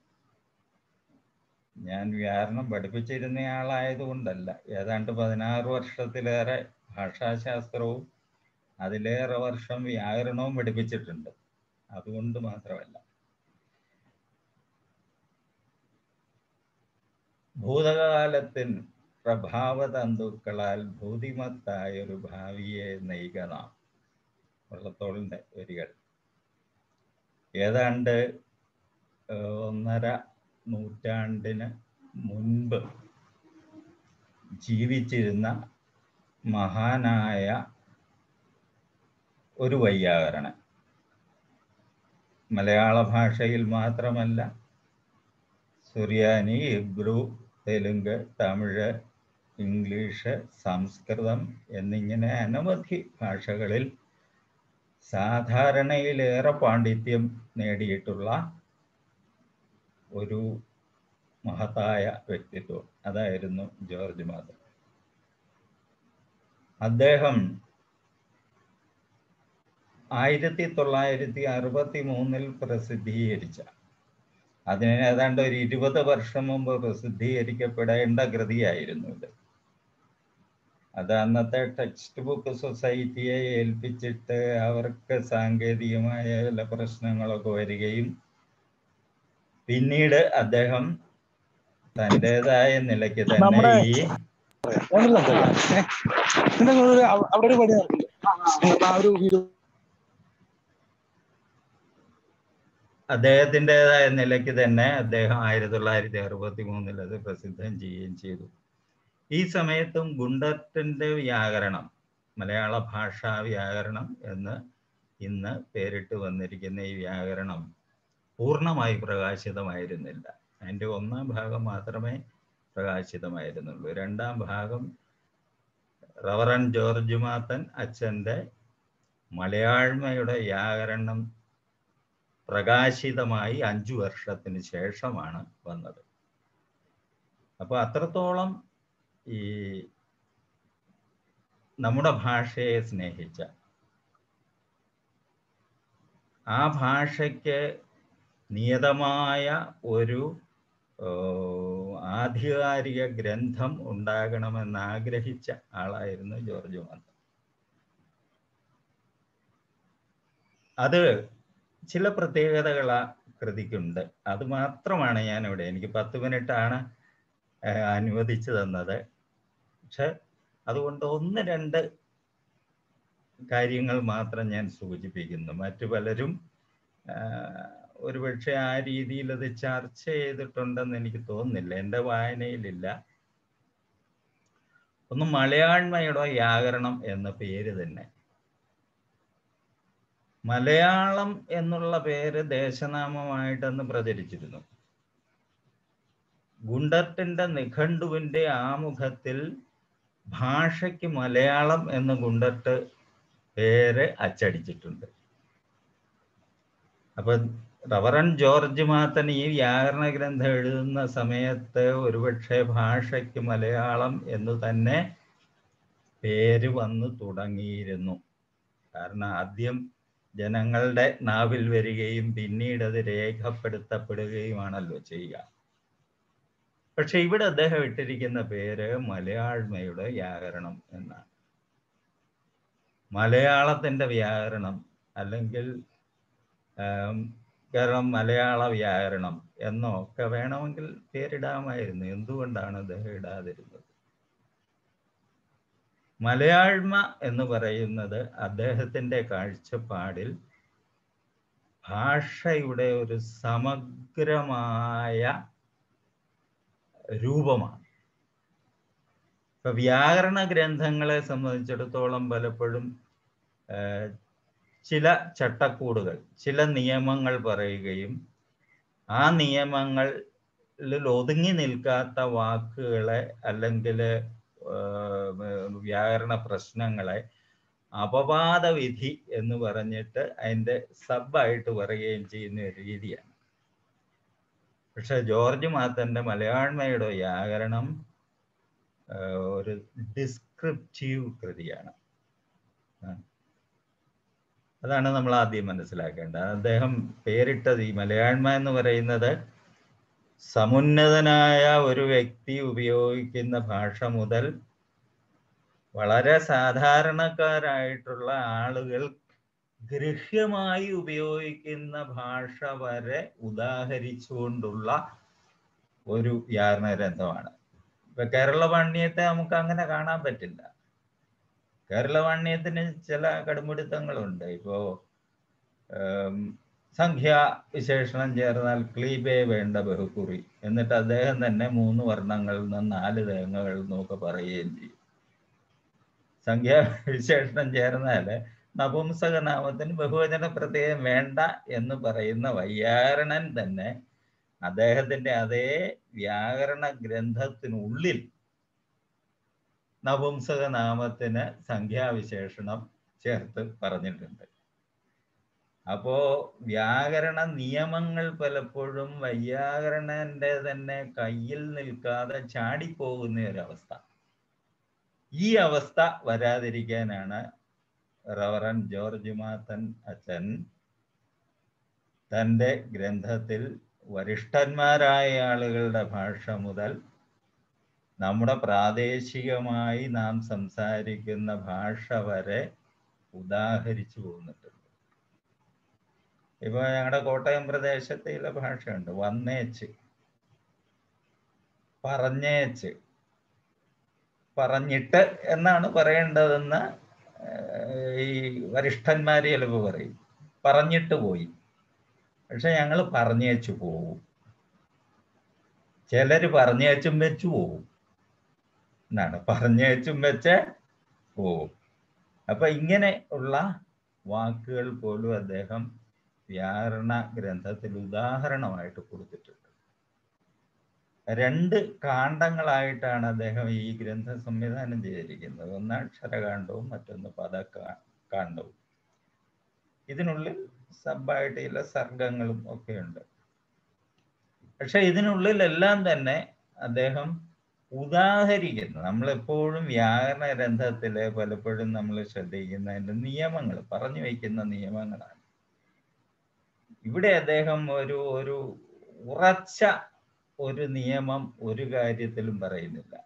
ഞാൻ വ്യാകരണം പഠിപ്പിച്ചിരുന്ന ആളായതുകൊണ്ടല്ല ഏതാണ്ട് പതിനാറ് വർഷത്തിലേറെ ഭാഷാശാസ്ത്രവും അതിലേറെ വർഷം വ്യാകരണവും പഠിപ്പിച്ചിട്ടുണ്ട് അതുകൊണ്ട് മാത്രമല്ല ഭൂതകാലത്തിൻ പ്രഭാവതന്തുക്കളാൽ ഭൂതിമത്തായ ഒരു ഭാവിയെ നയിക നാം വള്ളത്തോളിൻ്റെ വരികൾ ഏതാണ്ട് ഒന്നര നൂറ്റാണ്ടിന് മുൻപ് ജീവിച്ചിരുന്ന മഹാനായ ഒരു വൈയാകരണൻ മലയാള ഭാഷയിൽ മാത്രമല്ല സുറിയാനി ഇബ്രു തെലുങ്ക് തമിഴ് ഇംഗ്ലീഷ് സംസ്കൃതം എന്നിങ്ങനെ അനവധി ഭാഷകളിൽ സാധാരണയിലേറെ പാണ്ഡിത്യം നേടിയിട്ടുള്ള ഒരു മഹത്തായ വ്യക്തിത്വം അതായിരുന്നു ജോർജ് മാധവ് അദ്ദേഹം ആയിരത്തി തൊള്ളായിരത്തി അറുപത്തി മൂന്നിൽ പ്രസിദ്ധീകരിച്ച അതിന് ഏതാണ്ട് ഒരു ഇരുപത് വർഷം മുമ്പ് പ്രസിദ്ധീകരിക്കപ്പെടേണ്ട കൃതിയായിരുന്നു ഇത് അത് അന്നത്തെ ടെക്സ്റ്റ് ബുക്ക് സൊസൈറ്റിയെ ഏൽപ്പിച്ചിട്ട് അവർക്ക് സാങ്കേതികമായ ചില പ്രശ്നങ്ങളൊക്കെ വരികയും പിന്നീട് അദ്ദേഹം തൻ്റെതായ നിലയ്ക്ക് തന്നെ ഈ അവിടെ ഒരു പണി നടക്കുന്നുണ്ട് ആ ഒരു വീഡിയോ അദ്ദേഹത്തിൻ്റെതായ നിലയ്ക്ക് തന്നെ അദ്ദേഹം ആയിരത്തി തൊള്ളായിരത്തി അറുപത്തി മൂന്നിൽ അത് പ്രസിദ്ധം ചെയ്യുകയും ചെയ്തു ഈ സമയത്തും ഗുണ്ടറ്റിൻ്റെ വ്യാകരണം മലയാള ഭാഷാ വ്യാകരണം എന്ന് ഇന്ന് പേരിട്ട് വന്നിരിക്കുന്ന ഈ വ്യാകരണം പൂർണ്ണമായി പ്രകാശിതമായിരുന്നില്ല അതിൻ്റെ ഒന്നാം ഭാഗം മാത്രമേ പ്രകാശിതമായിരുന്നുള്ളൂ രണ്ടാം ഭാഗം റവറൻ ജോർജ് മാത്തൻ അച്ഛൻ്റെ മലയാഴ്മയുടെ വ്യാകരണം പ്രകാശിതമായി അഞ്ചു വർഷത്തിന് ശേഷമാണ് വന്നത് അപ്പോൾ അത്രത്തോളം ഈ നമ്മുടെ ഭാഷയെ സ്നേഹിച്ച ആ ഭാഷയ്ക്ക് നിയതമായ ഒരു ആധികാരിക ഗ്രന്ഥം ഉണ്ടാകണമെന്ന് ആഗ്രഹിച്ച ആളായിരുന്നു ജോർജ് മാത്തൻ അത് ചില പ്രത്യേകതകൾ ആ കൃതിക്കുണ്ട് അത് മാത്രമാണ് ഞാനിവിടെ എനിക്ക് പത്ത് മിനിറ്റാണ് അനുവദിച്ചു തന്നത് പക്ഷെ അതുകൊണ്ട് ഒന്ന് രണ്ട് കാര്യങ്ങൾ മാത്രം ഞാൻ സൂചിപ്പിക്കുന്നു മറ്റു പലരും ഒരുപക്ഷെ ആ രീതിയിൽ അത് ചർച്ച ചെയ്തിട്ടുണ്ടെന്ന് എനിക്ക് തോന്നുന്നില്ല എൻ്റെ വായനയിലില്ല ഒന്ന് മലയാഴ്മയുടെ വ്യാകരണം എന്ന പേര് തന്നെ മലയാളം എന്നുള്ള പേര് ദേശനാമമായിട്ടെന്ന് പ്രചരിച്ചിരുന്നു ഗുണ്ടറ്റിന്റെ നിഘണ്ടുവിന്റെ ആമുഖത്തിൽ ഭാഷയ്ക്ക് മലയാളം എന്ന് ഗുണ്ടറ്റ് പേര് അച്ചടിച്ചിട്ടുണ്ട് അപ്പൊ റവറൻ ജോർജ് മാത്തൻ ഈ വ്യാകരണ ഗ്രന്ഥം എഴുതുന്ന സമയത്ത് ഒരുപക്ഷെ ഭാഷയ്ക്ക് മലയാളം എന്ന് തന്നെ പേര് വന്നു തുടങ്ങിയിരുന്നു കാരണം ആദ്യം ജനങ്ങളുടെ നാവിൽ വരികയും പിന്നീട് അത് രേഖപ്പെടുത്തപ്പെടുകയുമാണല്ലോ ചെയ്യുക പക്ഷെ ഇവിടെ അദ്ദേഹം ഇട്ടിരിക്കുന്ന പേര് മലയാഴ്മയുടെ വ്യാകരണം എന്നാണ് മലയാളത്തിൻ്റെ വ്യാകരണം അല്ലെങ്കിൽ കാരണം മലയാള വ്യാകരണം എന്നോ ഒക്കെ വേണമെങ്കിൽ പേരിടാമായിരുന്നു എന്തുകൊണ്ടാണ് അദ്ദേഹം ഇടാതിരുന്നത് മലയാഴ്മ എന്ന് പറയുന്നത് അദ്ദേഹത്തിൻ്റെ കാഴ്ചപ്പാടിൽ ഭാഷയുടെ ഒരു സമഗ്രമായ രൂപമാണ് ഇപ്പൊ വ്യാകരണ ഗ്രന്ഥങ്ങളെ സംബന്ധിച്ചിടത്തോളം പലപ്പോഴും ചില ചട്ടക്കൂടുകൾ ചില നിയമങ്ങൾ പറയുകയും ആ നിയമങ്ങളിൽ ഒതുങ്ങി നിൽക്കാത്ത വാക്കുകളെ അല്ലെങ്കിൽ വ്യാകരണ പ്രശ്നങ്ങളെ അപവാദ വിധി എന്ന് പറഞ്ഞിട്ട് അതിൻ്റെ സബായിട്ട് പറയുകയും ചെയ്യുന്ന ഒരു രീതിയാണ് പക്ഷെ ജോർജ് മാത്തന്റെ മലയാണ്മയുടെ വ്യാകരണം ആ, ഒരു ഡിസ്ക്രിപ്റ്റീവ് കൃതിയാണ് ആ. അതാണ് നമ്മൾ ആദ്യം മനസ്സിലാക്കേണ്ടത് അദ്ദേഹം പേരിട്ടത് ഈ മലയാണ്മ എന്ന് പറയുന്നത് സമുന്നതനായ ഒരു വ്യക്തി ഉപയോഗിക്കുന്ന ഭാഷ മുതൽ വളരെ സാധാരണക്കാരായിട്ടുള്ള ആളുകൾ ഗൃഹ്യമായി ഉപയോഗിക്കുന്ന ഭാഷ വരെ ഉദാഹരിച്ചുകൊണ്ടുള്ള ഒരു വ്യാകരണ ഗ്രന്ഥമാണ് ഇപ്പൊ കേരള വാണ്യത്തെ നമുക്ക് അങ്ങനെ കാണാൻ പറ്റില്ല കേരള വാണ്യത്തിന് ചില കടുംപിടുത്തങ്ങളുണ്ട് ഇപ്പോ ഉം, സംഖ്യാ വിശേഷണം ചേർന്നാൽ ക്ലീബേ വേണ്ട ബഹുക്കുറി എന്നിട്ട് അദ്ദേഹം തന്നെ മൂന്ന് വർണ്ണങ്ങളിൽ നിന്ന് നാല് തേങ്ങകളിൽ നിന്നൊക്കെ പറയുകയും ചെയ്യും സംഖ്യാ വിശേഷണം ചേർന്നാല് നപുംസക നാമത്തിന് ബഹുവചന പ്രത്യയം വേണ്ട എന്ന് പറയുന്ന വൈയാകരണൻ തന്നെ അദ്ദേഹത്തിന്റെ അതേ വ്യാകരണ ഗ്രന്ഥത്തിനുള്ളിൽ നപുംസക നാമത്തിന് സംഖ്യാവിശേഷണം ചേർത്ത് പറഞ്ഞിട്ടുണ്ട് അപ്പോ വ്യാകരണ നിയമങ്ങൾ പലപ്പോഴും വൈയാകരണന്റെ തന്നെ കയ്യിൽ നിൽക്കാതെ ചാടിപ്പോകുന്ന ഒരവസ്ഥ ഈ അവസ്ഥ വരാതിരിക്കാനാണ് റവറൻ ജോർജ് മാത്തൻ അച്ഛൻ തൻ്റെ ഗ്രന്ഥത്തിൽ വരിഷ്ഠന്മാരായ ആളുകളുടെ ഭാഷ മുതൽ നമ്മുടെ പ്രാദേശികമായി നാം സംസാരിക്കുന്ന ഭാഷ വരെ ഉദാഹരിച്ചു പോകുന്നുണ്ട് ഇപ്പൊ ഞങ്ങളുടെ കോട്ടയം പ്രദേശത്തെ ചില ഭാഷയുണ്ട് വന്നേച്ച് പറഞ്ഞേച്ച് പറഞ്ഞിട്ട് എന്നാണ് പറയേണ്ടതെന്ന് ഏഹ്, ഈ വരിഷ്ഠന്മാര് ചിലപ്പോൾ പറയും പറഞ്ഞിട്ട് പോയി പക്ഷെ ഞങ്ങൾ പറഞ്ഞേച്ചു പോവും ചിലര് പറഞ്ഞേച്ചും വെച്ചു പോവും എന്നാണ് പറഞ്ഞേച്ചും വെച്ച് പോവും അപ്പൊ ഇങ്ങനെ ഉള്ള വാക്കുകൾ പോലും അദ്ദേഹം വ്യാകരണ ഗ്രന്ഥത്തിൽ ഉദാഹരണമായിട്ട് കൊടുത്തിട്ടുണ്ട് രണ്ട് കാണ്ഡങ്ങളായിട്ടാണ് അദ്ദേഹം ഈ ഗ്രന്ഥം സംവിധാനം ചെയ്തിരിക്കുന്നത് ഒന്ന് അക്ഷരകാണ്ഡവും മറ്റൊന്ന് പദകാ- കാണ്ഡവും ഇതിനുള്ളിൽ സബായിട്ട് ചില സർഗങ്ങളും ഒക്കെ ഉണ്ട് പക്ഷെ ഇതിനുള്ളിലെല്ലാം തന്നെ അദ്ദേഹം ഉദാഹരിക്കുന്നു നമ്മളെപ്പോഴും വ്യാകരണ ഗ്രന്ഥത്തിലെ പലപ്പോഴും നമ്മൾ ശ്രദ്ധിക്കുന്നതിന്റെ നിയമങ്ങൾ പറഞ്ഞു വയ്ക്കുന്ന നിയമങ്ങളാണ് ഇവിടെ അദ്ദേഹം ഒരു ഒരു ഉറച്ച ഒരു നിയമം ഒരു കാര്യത്തിലും പറയുന്നില്ല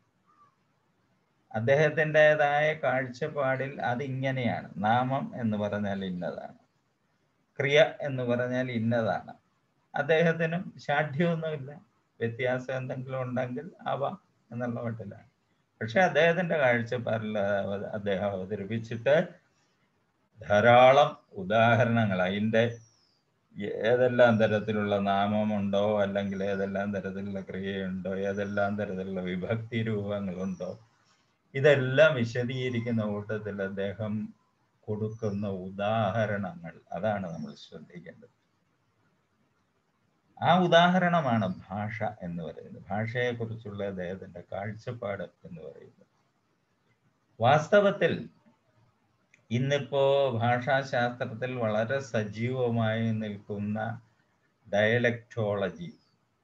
അദ്ദേഹത്തിൻ്റെതായ കാഴ്ചപ്പാടിൽ അതിങ്ങനെയാണ് നാമം എന്ന് പറഞ്ഞാൽ ഇന്നതാണ് ക്രിയ എന്ന് പറഞ്ഞാൽ ഇന്നതാണ് അദ്ദേഹത്തിനും ശാഠ്യമൊന്നുമില്ല വ്യത്യാസം എന്തെങ്കിലും ഉണ്ടെങ്കിൽ ആവാം എന്നുള്ള മട്ടിലാണ് പക്ഷെ അദ്ദേഹത്തിന്റെ കാഴ്ചപ്പാടിൽ അവ- അദ്ദേഹം അവതരിപ്പിച്ചിട്ട് ധാരാളം ഉദാഹരണങ്ങൾ അതിൻ്റെ ഏതെല്ലാം തരത്തിലുള്ള നാമമുണ്ടോ അല്ലെങ്കിൽ ഏതെല്ലാം തരത്തിലുള്ള ക്രിയയുണ്ടോ ഏതെല്ലാം തരത്തിലുള്ള വിഭക്തി രൂപങ്ങളുണ്ടോ ഇതെല്ലാം വിശദീകരിക്കുന്ന കൂട്ടത്തിൽ അദ്ദേഹം കൊടുക്കുന്ന ഉദാഹരണങ്ങൾ അതാണ് നമ്മൾ ശ്രദ്ധിക്കേണ്ടത് ആ ഉദാഹരണമാണ് ഭാഷ എന്ന് പറയുന്നത് ഭാഷയെക്കുറിച്ചുള്ള അദ്ദേഹത്തിന്റെ കാഴ്ചപ്പാട് എന്ന് പറയുന്നത് വാസ്തവത്തിൽ ഇന്നിപ്പോ ഭാഷാശാസ്ത്രത്തിൽ വളരെ സജീവമായി നിൽക്കുന്ന ഡയലക്ടോളജി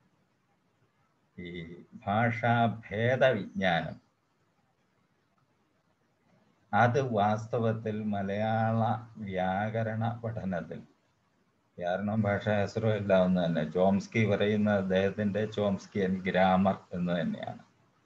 ഈ ഭാഷാഭേദ വിജ്ഞാനം അത് വാസ്തവത്തിൽ മലയാള വ്യാകരണ പഠനത്തിൽ വ്യാകരണം ഭാഷാശാസ്ത്രം എല്ലാം ഒന്ന് തന്നെ ചോംസ്കി പറയുന്ന അദ്ദേഹത്തിന്റെ ചോംസ്കിയൻ ഗ്രാമർ എന്ന് തന്നെയാണ്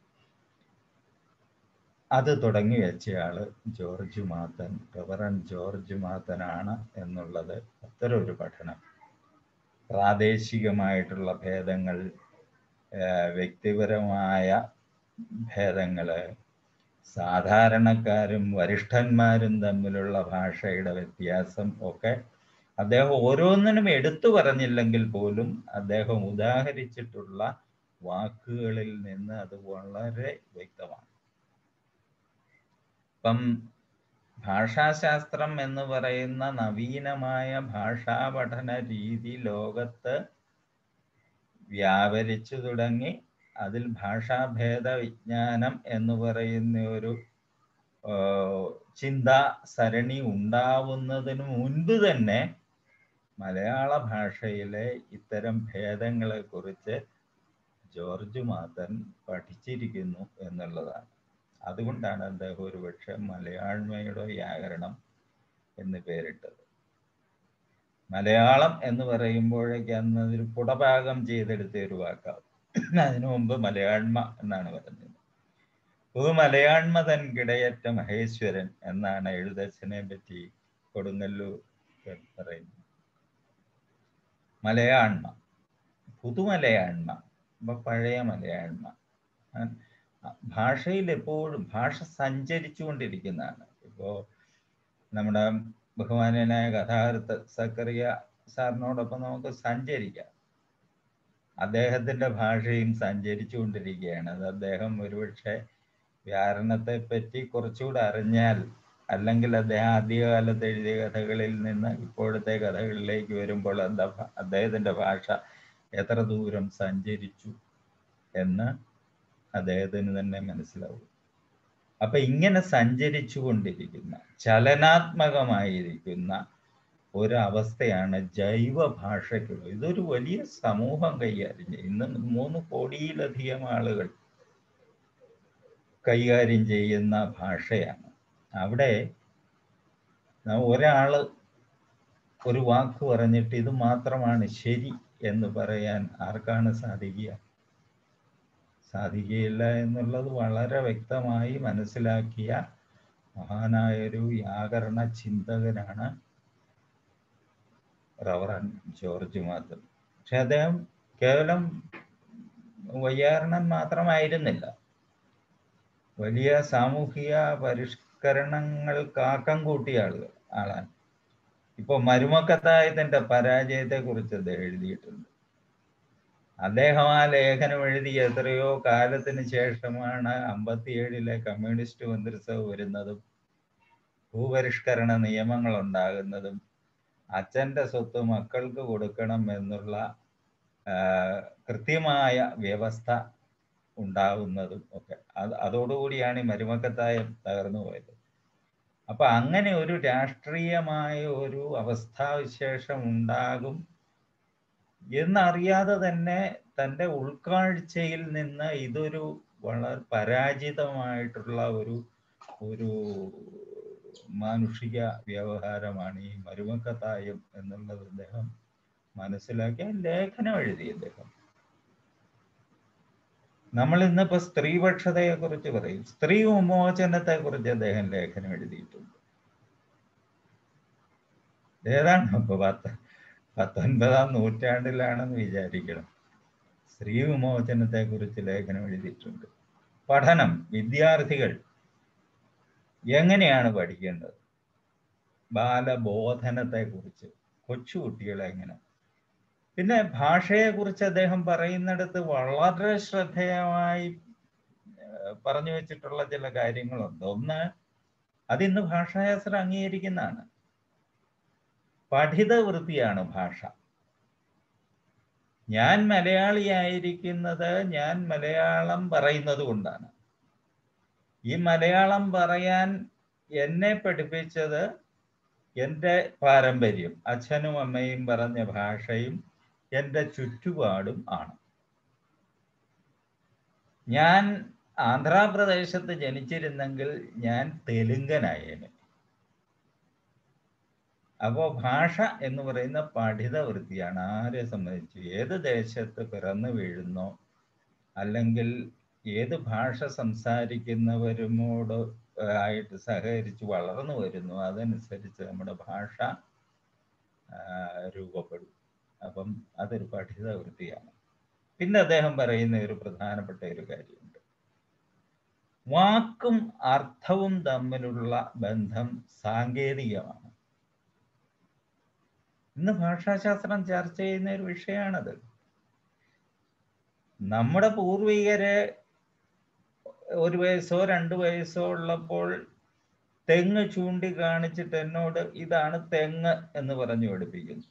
അത് തുടങ്ങി വെച്ചയാള് ജോർജ് മാത്തൻ റവറൻ ജോർജ് മാത്തനാണ് എന്നുള്ളത് അത്തരം ഒരു പഠനം പ്രാദേശികമായിട്ടുള്ള ഭേദങ്ങൾ ഏഹ് വ്യക്തിപരമായ ഭേദങ്ങള് സാധാരണക്കാരും വരിഷ്ഠന്മാരും തമ്മിലുള്ള ഭാഷയുടെ വ്യത്യാസം ഒക്കെ അദ്ദേഹം ഓരോന്നിനും എടുത്തു പറഞ്ഞില്ലെങ്കിൽ പോലും അദ്ദേഹം ഉദാഹരിച്ചിട്ടുള്ള വാക്കുകളിൽ നിന്ന് അത് വളരെ വ്യക്തമാണ് ഇപ്പം ഭാഷാശാസ്ത്രം എന്ന് പറയുന്ന നവീനമായ ഭാഷാ പഠന രീതി ലോകത്ത് വ്യാപരിച്ചു തുടങ്ങി അതിൽ ഭാഷാഭേദ വിജ്ഞാനം എന്ന് പറയുന്ന ഒരു ചിന്താ സരണി ഉണ്ടാവുന്നതിന് മുൻപ് തന്നെ മലയാള ഭാഷയിലെ ഇത്തരം ഭേദങ്ങളെ കുറിച്ച് ജോർജ് മാത്തൻ പഠിച്ചിരിക്കുന്നു എന്നുള്ളതാണ് അതുകൊണ്ടാണ് അദ്ദേഹം ഒരുപക്ഷെ മലയാഴ്മയുടെ വ്യാകരണം എന്ന് പേരിട്ടത് മലയാളം എന്ന് പറയുമ്പോഴേക്ക് അന്ന് ഒരു പുടഭാഗം ചെയ്തെടുത്ത ഒരു വാക്കാവും അതിനു മുമ്പ് മലയാഴ്മ എന്നാണ് പറഞ്ഞത് പുതു മലയാഴ്മ തൻ കിടയറ്റ മഹേശ്വരൻ എന്നാണ് എഴുതച്ഛനെ പറ്റി കൊടുങ്ങല്ലൂർ പറയുന്നത് മലയാഴ്മ പുതുമലയാഴ്മ ഇപ്പൊ പഴയ മലയാഴ്മ ഭാഷയിൽ എപ്പോഴും ഭാഷ സഞ്ചരിച്ചുകൊണ്ടിരിക്കുന്നതാണ് ഇപ്പോ നമ്മുടെ ബഹുമാനനായ കഥാകൃത്ത് സക്കറിയ സാറിനോടൊപ്പം നമുക്ക് സഞ്ചരിക്കാം അദ്ദേഹത്തിന്റെ ഭാഷയും സഞ്ചരിച്ചുകൊണ്ടിരിക്കുകയാണ് അത് അദ്ദേഹം ഒരുപക്ഷെ വ്യാകരണത്തെ പറ്റി കുറച്ചുകൂടെ അറിഞ്ഞാൽ അല്ലെങ്കിൽ അദ്ദേഹം ആദ്യകാലത്ത് എഴുതിയ കഥകളിൽ നിന്ന് ഇപ്പോഴത്തെ കഥകളിലേക്ക് വരുമ്പോൾ എന്താ അദ്ദേഹത്തിന്റെ ഭാഷ എത്ര ദൂരം സഞ്ചരിച്ചു എന്ന് അദ്ദേഹത്തിന് തന്നെ മനസ്സിലാവും അപ്പൊ ഇങ്ങനെ സഞ്ചരിച്ചു കൊണ്ടിരിക്കുന്ന ചലനാത്മകമായിരിക്കുന്ന ഒരവസ്ഥയാണ് ജൈവ ഭാഷയ്ക്കുള്ളത് ഇതൊരു വലിയ സമൂഹം കൈകാര്യം ചെയ്യും ഇന്ന് മൂന്ന് കോടിയിലധികം ആളുകൾ കൈകാര്യം ചെയ്യുന്ന ഭാഷയാണ് അവിടെ ഒരാള് ഒരു വാക്ക് പറഞ്ഞിട്ട് ഇത് മാത്രമാണ് ശരി എന്ന് പറയാൻ ആർക്കാണ് സാധിക്കുക സാധിക്കുകയില്ല എന്നുള്ളത് വളരെ വ്യക്തമായി മനസ്സിലാക്കിയ മഹാനായൊരു വ്യാകരണ ചിന്തകനാണ് റവറൻ ജോർജ് മാത്തൻ പക്ഷെ അദ്ദേഹം കേവലം വൈയാകരണൻ മാത്രമായിരുന്നില്ല വലിയ സാമൂഹിക പരിഷ്കരണങ്ങൾക്ക് ആക്കം കൂട്ടിയ ആളുകൾ ആളാണ് ഇപ്പൊ മരുമക്കത്തായതിന്റെ പരാജയത്തെ കുറിച്ച് അദ്ദേഹം എഴുതിയിട്ടുണ്ട് അദ്ദേഹം ആ ലേഖനം എഴുതി എത്രയോ കാലത്തിന് ശേഷമാണ് അമ്പത്തിയേഴിലെ കമ്മ്യൂണിസ്റ്റ് മന്ത്രിസഭ വരുന്നതും ഭൂപരിഷ്കരണ നിയമങ്ങൾ ഉണ്ടാകുന്നതും അച്ഛൻ്റെ സ്വത്ത് മക്കൾക്ക് കൊടുക്കണം എന്നുള്ള കൃത്യമായ വ്യവസ്ഥ ഉണ്ടാകുന്നതും ഒക്കെ അത് അതോടുകൂടിയാണ് ഈ മരുമക്കത്തായം തകർന്നു പോയത് അപ്പൊ അങ്ങനെ ഒരു രാഷ്ട്രീയമായ ഒരു അവസ്ഥാവിശേഷം ഉണ്ടാകും എന്നറിയാതെ തന്നെ തൻ്റെ ഉൾക്കാഴ്ചയിൽ നിന്ന് ഇതൊരു വളരെ പരാജിതമായിട്ടുള്ള ഒരു ഒരു മാനുഷിക വ്യവഹാരമാണ് ഈ മരുമക്കത്തായം എന്നുള്ളത് അദ്ദേഹം മനസ്സിലാക്കിയ ലേഖനം എഴുതി അദ്ദേഹം നമ്മൾ ഇന്നിപ്പോ സ്ത്രീപക്ഷതയെ കുറിച്ച് പറയും സ്ത്രീ വിമോചനത്തെ കുറിച്ച് അദ്ദേഹം ലേഖനം എഴുതിയിട്ടുണ്ട് ഏതാണ് അപ്പൊ പത്ത് പത്തൊൻപതാം നൂറ്റാണ്ടിലാണെന്ന് വിചാരിക്കണം സ്ത്രീ വിമോചനത്തെ കുറിച്ച് ലേഖനം എഴുതിയിട്ടുണ്ട് പഠനം വിദ്യാർത്ഥികൾ എങ്ങനെയാണ് പഠിക്കേണ്ടത് ബാലബോധനത്തെ കുറിച്ച് കൊച്ചുകുട്ടികളെ എങ്ങനെ പിന്നെ ഭാഷയെ കുറിച്ച് അദ്ദേഹം പറയുന്നിടത്ത് വളരെ ശ്രദ്ധേയമായി പറഞ്ഞു വെച്ചിട്ടുള്ള ചില കാര്യങ്ങളുണ്ട് ഒന്ന് അതിന്ന് ഭാഷാശാസ്ത്രം അംഗീകരിക്കുന്നതാണ് പഠിത വൃത്തിയാണ് ഭാഷ ഞാൻ മലയാളിയായിരിക്കുന്നത് ഞാൻ മലയാളം പറയുന്നത് കൊണ്ടാണ് ഈ മലയാളം പറയാൻ എന്നെ പഠിപ്പിച്ചത് എൻ്റെ പാരമ്പര്യം അച്ഛനും അമ്മയും പറഞ്ഞ ഭാഷയും എൻ്റെ ചുറ്റുപാടും ആണ് ഞാൻ ആന്ധ്രാപ്രദേശത്ത് ജനിച്ചിരുന്നെങ്കിൽ ഞാൻ തെലുങ്കനായേനെ അപ്പോൾ ഭാഷ എന്ന് പറയുന്ന പഠിത വൃത്തിയാണ് ആരെ സംബന്ധിച്ച് ഏത് ദേശത്ത് പിറന്നു വീഴുന്നോ അല്ലെങ്കിൽ ഏത് ഭാഷ സംസാരിക്കുന്നവരുമോട് ആയിട്ട് സഹകരിച്ച് വളർന്നു വരുന്നു അതനുസരിച്ച് നമ്മുടെ ഭാഷ രൂപപ്പെടും അപ്പം അതൊരു പഠിത വൃത്തിയാണ് പിന്നെ അദ്ദേഹം പറയുന്ന ഒരു പ്രധാനപ്പെട്ട ഒരു കാര്യമുണ്ട് വാക്കും അർത്ഥവും തമ്മിലുള്ള ബന്ധം സാങ്കേതികമാണ് ഇന്ന് ഭാഷാശാസ്ത്രം ചർച്ച ചെയ്യുന്ന ഒരു വിഷയമാണത് നമ്മുടെ പൂർവികരെ ഒരു വയസ്സോ രണ്ട് വയസ്സോ ഉള്ളപ്പോൾ തെങ്ങ് ചൂണ്ടിക്കാണിച്ചിട്ട് എന്നോട് ഇതാണ് തെങ്ങ് എന്ന് പറഞ്ഞു പഠിപ്പിക്കുന്നു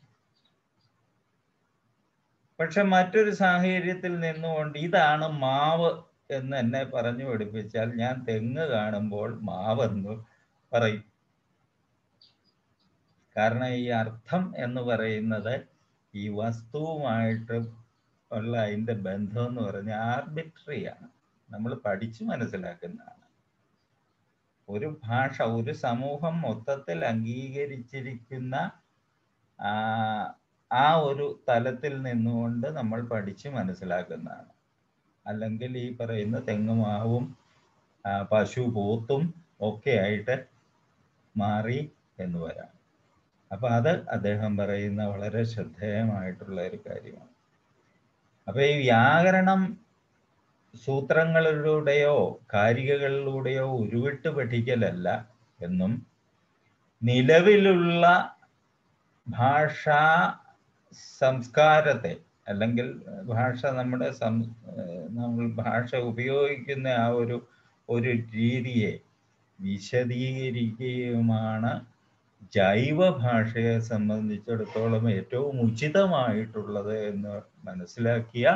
പക്ഷെ മറ്റൊരു സാഹചര്യത്തിൽ നിന്നുകൊണ്ട് ഇതാണ് മാവ് എന്ന് എന്നെ പറഞ്ഞു പഠിപ്പിച്ചാൽ ഞാൻ തെങ്ങ് കാണുമ്പോൾ മാവെന്ന് പറയും കാരണം ഈ അർത്ഥം എന്ന് പറയുന്നത് ഈ വസ്തുവുമായിട്ട് ഉള്ള അതിൻ്റെ ബന്ധം എന്ന് പറഞ്ഞാൽ ആർബിട്രറിയാണ് നമ്മൾ പഠിച്ചു മനസ്സിലാക്കുന്നതാണ് ഒരു ഭാഷ ഒരു സമൂഹം മൊത്തത്തിൽ അംഗീകരിച്ചിരിക്കുന്ന ആ, ആ ഒരു തലത്തിൽ നിന്നുകൊണ്ട് നമ്മൾ പഠിച്ചു മനസ്സിലാക്കുന്നതാണ് അല്ലെങ്കിൽ ഈ പറയുന്ന തെങ്ങുമാവും ആ, പശു പോത്തും ഒക്കെ ആയിട്ട് മാറി എന്ന് വരാം അപ്പൊ അത് അദ്ദേഹം പറയുന്ന വളരെ ശ്രദ്ധേയമായിട്ടുള്ള ഒരു കാര്യമാണ് അപ്പൊ ഈ വ്യാകരണം സൂത്രങ്ങളിലൂടെയോ കാരികകളിലൂടെയോ ഉരുവിട്ട് പഠിക്കലല്ല എന്നും നിലവിലുള്ള ഭാഷാ സംസ്കാരത്തെ അല്ലെങ്കിൽ ഭാഷ നമ്മുടെ സം ഏഹ് നമ്മൾ ഭാഷ ഉപയോഗിക്കുന്ന ആ ഒരു ഒരു രീതിയെ വിശദീകരിക്കുകയുമാണ് ജൈവ ഭാഷയെ സംബന്ധിച്ചിടത്തോളം ഏറ്റവും ഉചിതമായിട്ടുള്ളത് എന്ന് മനസ്സിലാക്കിയ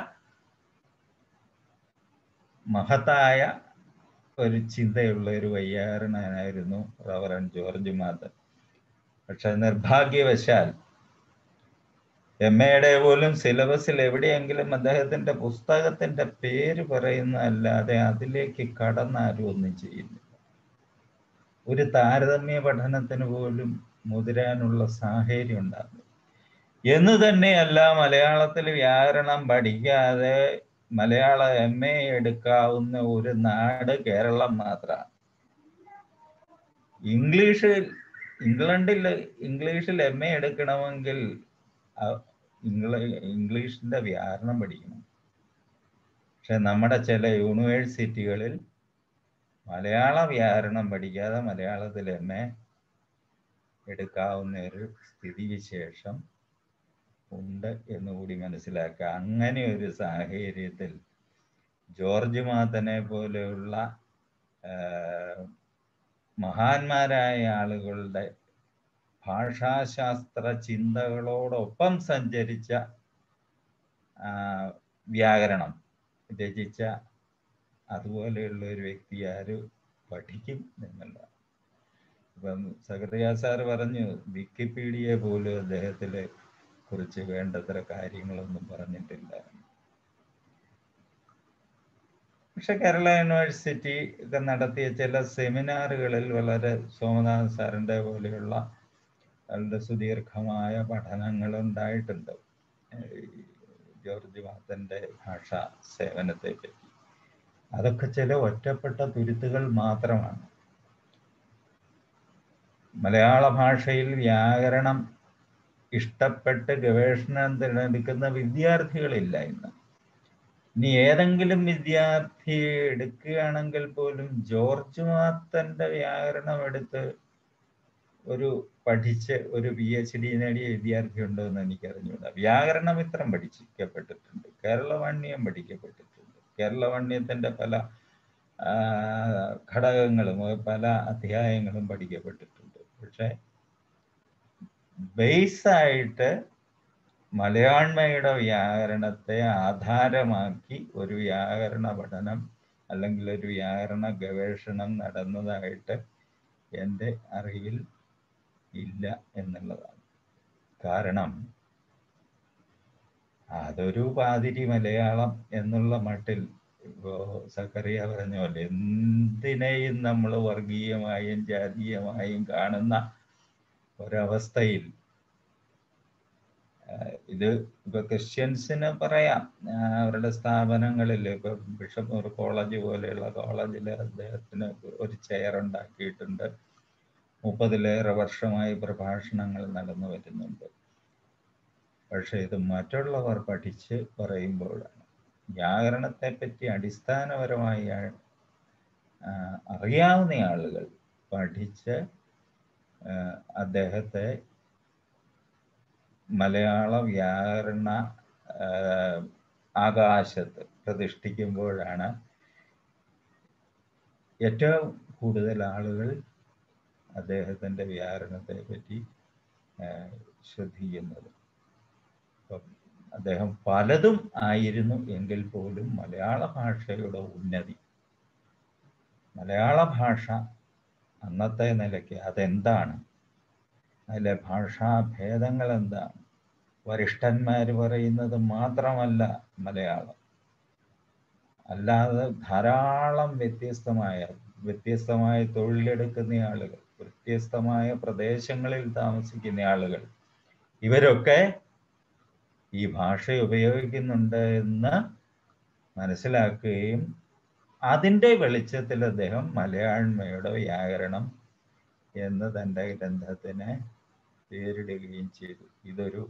മഹത്തായ ഒരു ചിന്തയുള്ള ഒരു വയ്യാരണനായിരുന്നു റവറൻ ജോർജ് മാത്തൻ പക്ഷെ നിർഭാഗ്യവശാൽ എം എയുടെ പോലും സിലബസിൽ എവിടെയെങ്കിലും അദ്ദേഹത്തിന്റെ പുസ്തകത്തിന്റെ പേര് പറയുന്നതല്ലാതെ അതിലേക്ക് കടന്നാരും ഒന്നും ചെയ്യുന്നില്ല ഒരു താരതമ്യ പഠനത്തിന് പോലും മുതിരാനുള്ള സാഹചര്യം ഉണ്ടാകുന്നു എന്ന് തന്നെയല്ല മലയാളത്തിൽ വ്യാകരണം പഠിക്കാതെ മലയാള എം എ എടുക്കാവുന്ന ഒരു നാട് കേരളം മാത്രമാണ് ഇംഗ്ലീഷിൽ ഇംഗ്ലണ്ടിൽ ഇംഗ്ലീഷിൽ എം എ എടുക്കണമെങ്കിൽ അ- ഇംഗ്ല ഇംഗ്ലീഷിന്റെ വ്യാകരണം പഠിക്കണം പക്ഷെ നമ്മുടെ ചില യൂണിവേഴ്സിറ്റികളിൽ മലയാള വ്യാകരണം പഠിക്കാതെ മലയാളത്തിൽ എം എ എടുക്കാവുന്ന ഒരു സ്ഥിതിവിശേഷം ഉണ്ട് എന്നുകൂടി മനസ്സിലാക്കുക അങ്ങനെ ഒരു സാഹചര്യത്തിൽ ജോർജ് മാത്തനെ പോലെയുള്ള ആ, മഹാന്മാരായ ആളുകളുടെ ഭാഷാശാസ്ത്ര ചിന്തകളോടൊപ്പം സഞ്ചരിച്ച ആ, വ്യാകരണം രചിച്ച അതുപോലെയുള്ള ഒരു വ്യക്തി ആര് പഠിക്കും എന്നുള്ളതാണ് ഇപ്പം സക്കറിയ സാർ പറഞ്ഞു വിക്കിപീഡിയ പോലും അദ്ദേഹത്തിലെ കുറിച്ച് വേണ്ടത്ര കാര്യങ്ങളൊന്നും പറഞ്ഞിട്ടില്ല പക്ഷെ കേരള യൂണിവേഴ്സിറ്റി ഒക്കെ നടത്തിയ ചില സെമിനാറുകളിൽ വളരെ സോമനാഥ് സാറിന്റെ പോലെയുള്ള വളരെ സുദീർഘമായ പഠനങ്ങൾ ഉണ്ടായിട്ടുണ്ട് ഈ ജോർജ് മാത്തന്റെ ഭാഷാ സേവനത്തെ പറ്റി അതൊക്കെ ചില ഒറ്റപ്പെട്ട തുരുത്തുകൾ മാത്രമാണ് മലയാള ഭാഷയിൽ വ്യാകരണം ഇഷ്ടപ്പെട്ട് ഗവേഷണം തിരഞ്ഞെടുക്കുന്ന വിദ്യാർത്ഥികളില്ല ഇന്ന് ഇനി ഏതെങ്കിലും വിദ്യാർത്ഥി എടുക്കുകയാണെങ്കിൽ പോലും ജോർജ് മാത്തന്റെ വ്യാകരണം എടുത്ത് ഒരു പഠിച്ച് ഒരു പി എച്ച് ഡി നേടിയ വിദ്യാർത്ഥി ഉണ്ടോ എന്ന് എനിക്കറിഞ്ഞൂടാ വ്യാകരണമിത്രം പഠിക്കപ്പെട്ടിട്ടുണ്ട് കേരളവാണ്യം പഠിക്കപ്പെട്ടിട്ടുണ്ട് കേരളവാണ്യത്തിന്റെ പല ആ, ഘടകങ്ങളും പല അധ്യായങ്ങളും പഠിക്കപ്പെട്ടിട്ടുണ്ട് പക്ഷെ ബേസ് ആയിട്ട് മലയാണ്മയുടെ വ്യാകരണത്തെ ആധാരമാക്കി ഒരു വ്യാകരണ പഠനം അല്ലെങ്കിൽ ഒരു വ്യാകരണ ഗവേഷണം നടന്നതായിട്ട് എൻ്റെ അറിവിൽ ഇല്ല എന്നുള്ളതാണ് കാരണം അതൊരു പാതിരി മലയാളം എന്നുള്ള മട്ടിൽ ഇപ്പോ സക്കറിയ പറഞ്ഞ പോലെ എന്തിനേയും നമ്മൾ വർഗീയമായും ജാതീയമായും കാണുന്ന ഒരവസ്ഥയിൽ ആഹ് ഇത് ഇപ്പൊ ക്രിസ്ത്യൻസിന് പറയാം ആഹ് അവരുടെ സ്ഥാപനങ്ങളിൽ ഇപ്പൊ ബിഷപ്പ് ഒരു കോളേജ് പോലെയുള്ള കോളേജിൽ അദ്ദേഹത്തിന് ഒരു ചെയർ ഉണ്ടാക്കിയിട്ടുണ്ട് മുപ്പതിലേറെ വർഷമായി പ്രഭാഷണങ്ങൾ നടന്നു വരുന്നുണ്ട് പക്ഷെ ഇത് മറ്റുള്ളവർ പഠിച്ച് പറയുമ്പോഴാണ് വ്യാകരണത്തെ പറ്റി അടിസ്ഥാനപരമായി ആഹ് അറിയാവുന്ന ആളുകൾ പഠിച്ച് ആഹ് അദ്ദേഹത്തെ മലയാള വ്യാകരണ ആഹ് ആകാശത്ത് പ്രതിഷ്ഠിക്കുമ്പോഴാണ് ഏറ്റവും കൂടുതൽ ആളുകൾ അദ്ദേഹത്തിൻ്റെ വ്യാകരണത്തെ പറ്റി ആഹ് ശ്രദ്ധിക്കുന്നത് അപ്പം അദ്ദേഹം പലതും ആയിരുന്നു എങ്കിൽ പോലും മലയാള ഭാഷയുടെ ഉന്നതി മലയാള ഭാഷ അന്നത്തെ നിലയ്ക്ക് അതെന്താണ് അതിലെ ഭാഷാഭേദങ്ങൾ എന്താണ് വരിഷ്ഠന്മാർ പറയുന്നത് മാത്രമല്ല മലയാളം അല്ലാതെ ധാരാളം വ്യത്യസ്തമായ വ്യത്യസ്തമായ തൊഴിലെടുക്കുന്ന ആളുകൾ വ്യത്യസ്തമായ പ്രദേശങ്ങളിൽ താമസിക്കുന്ന ആളുകൾ ഇവരൊക്കെ ഈ ഭാഷ ഉപയോഗിക്കുന്നുണ്ട് എന്ന് മനസ്സിലാക്കുകയും അതിൻ്റെ വെളിച്ചത്തിൽ അദ്ദേഹം മലയാഴ്മയുടെ വ്യാകരണം എന്ന് തൻ്റെ ഗ്രന്ഥത്തിന് പേരിടുകയും ചെയ്തു ഇതൊരു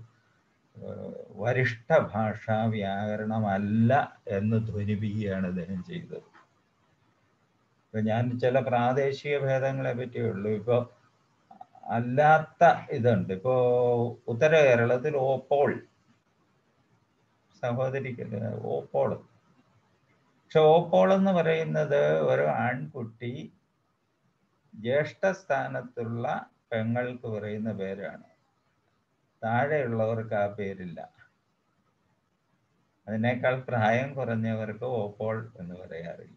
വരിഷ്ഠ ഭാഷാ വ്യാകരണമല്ല എന്ന് ധ്വനിപ്പിക്കുകയാണ് അദ്ദേഹം ചെയ്തത് ഇപ്പൊ ഞാൻ ചില പ്രാദേശിക ഭേദങ്ങളെ പറ്റിയുള്ളൂ ഇപ്പൊ അല്ലാത്ത ഇതുണ്ട് ഇപ്പോ ഉത്തര കേരളത്തിൽ ഓപ്പോൾ സഹോദരിക്ക് ഓപ്പോൾ പക്ഷെ ഓപ്പോൾ എന്ന് പറയുന്നത് ഒരു ആൺകുട്ടി ജ്യേഷ്ഠസ്ഥാനത്തുള്ള പെങ്ങൾക്ക് പറയുന്ന പേരാണ് താഴെയുള്ളവർക്ക് ആ പേരില്ല അതിനേക്കാൾ പ്രായം കുറഞ്ഞവർക്ക് ഓപ്പോൾ എന്ന് പറയാറില്ല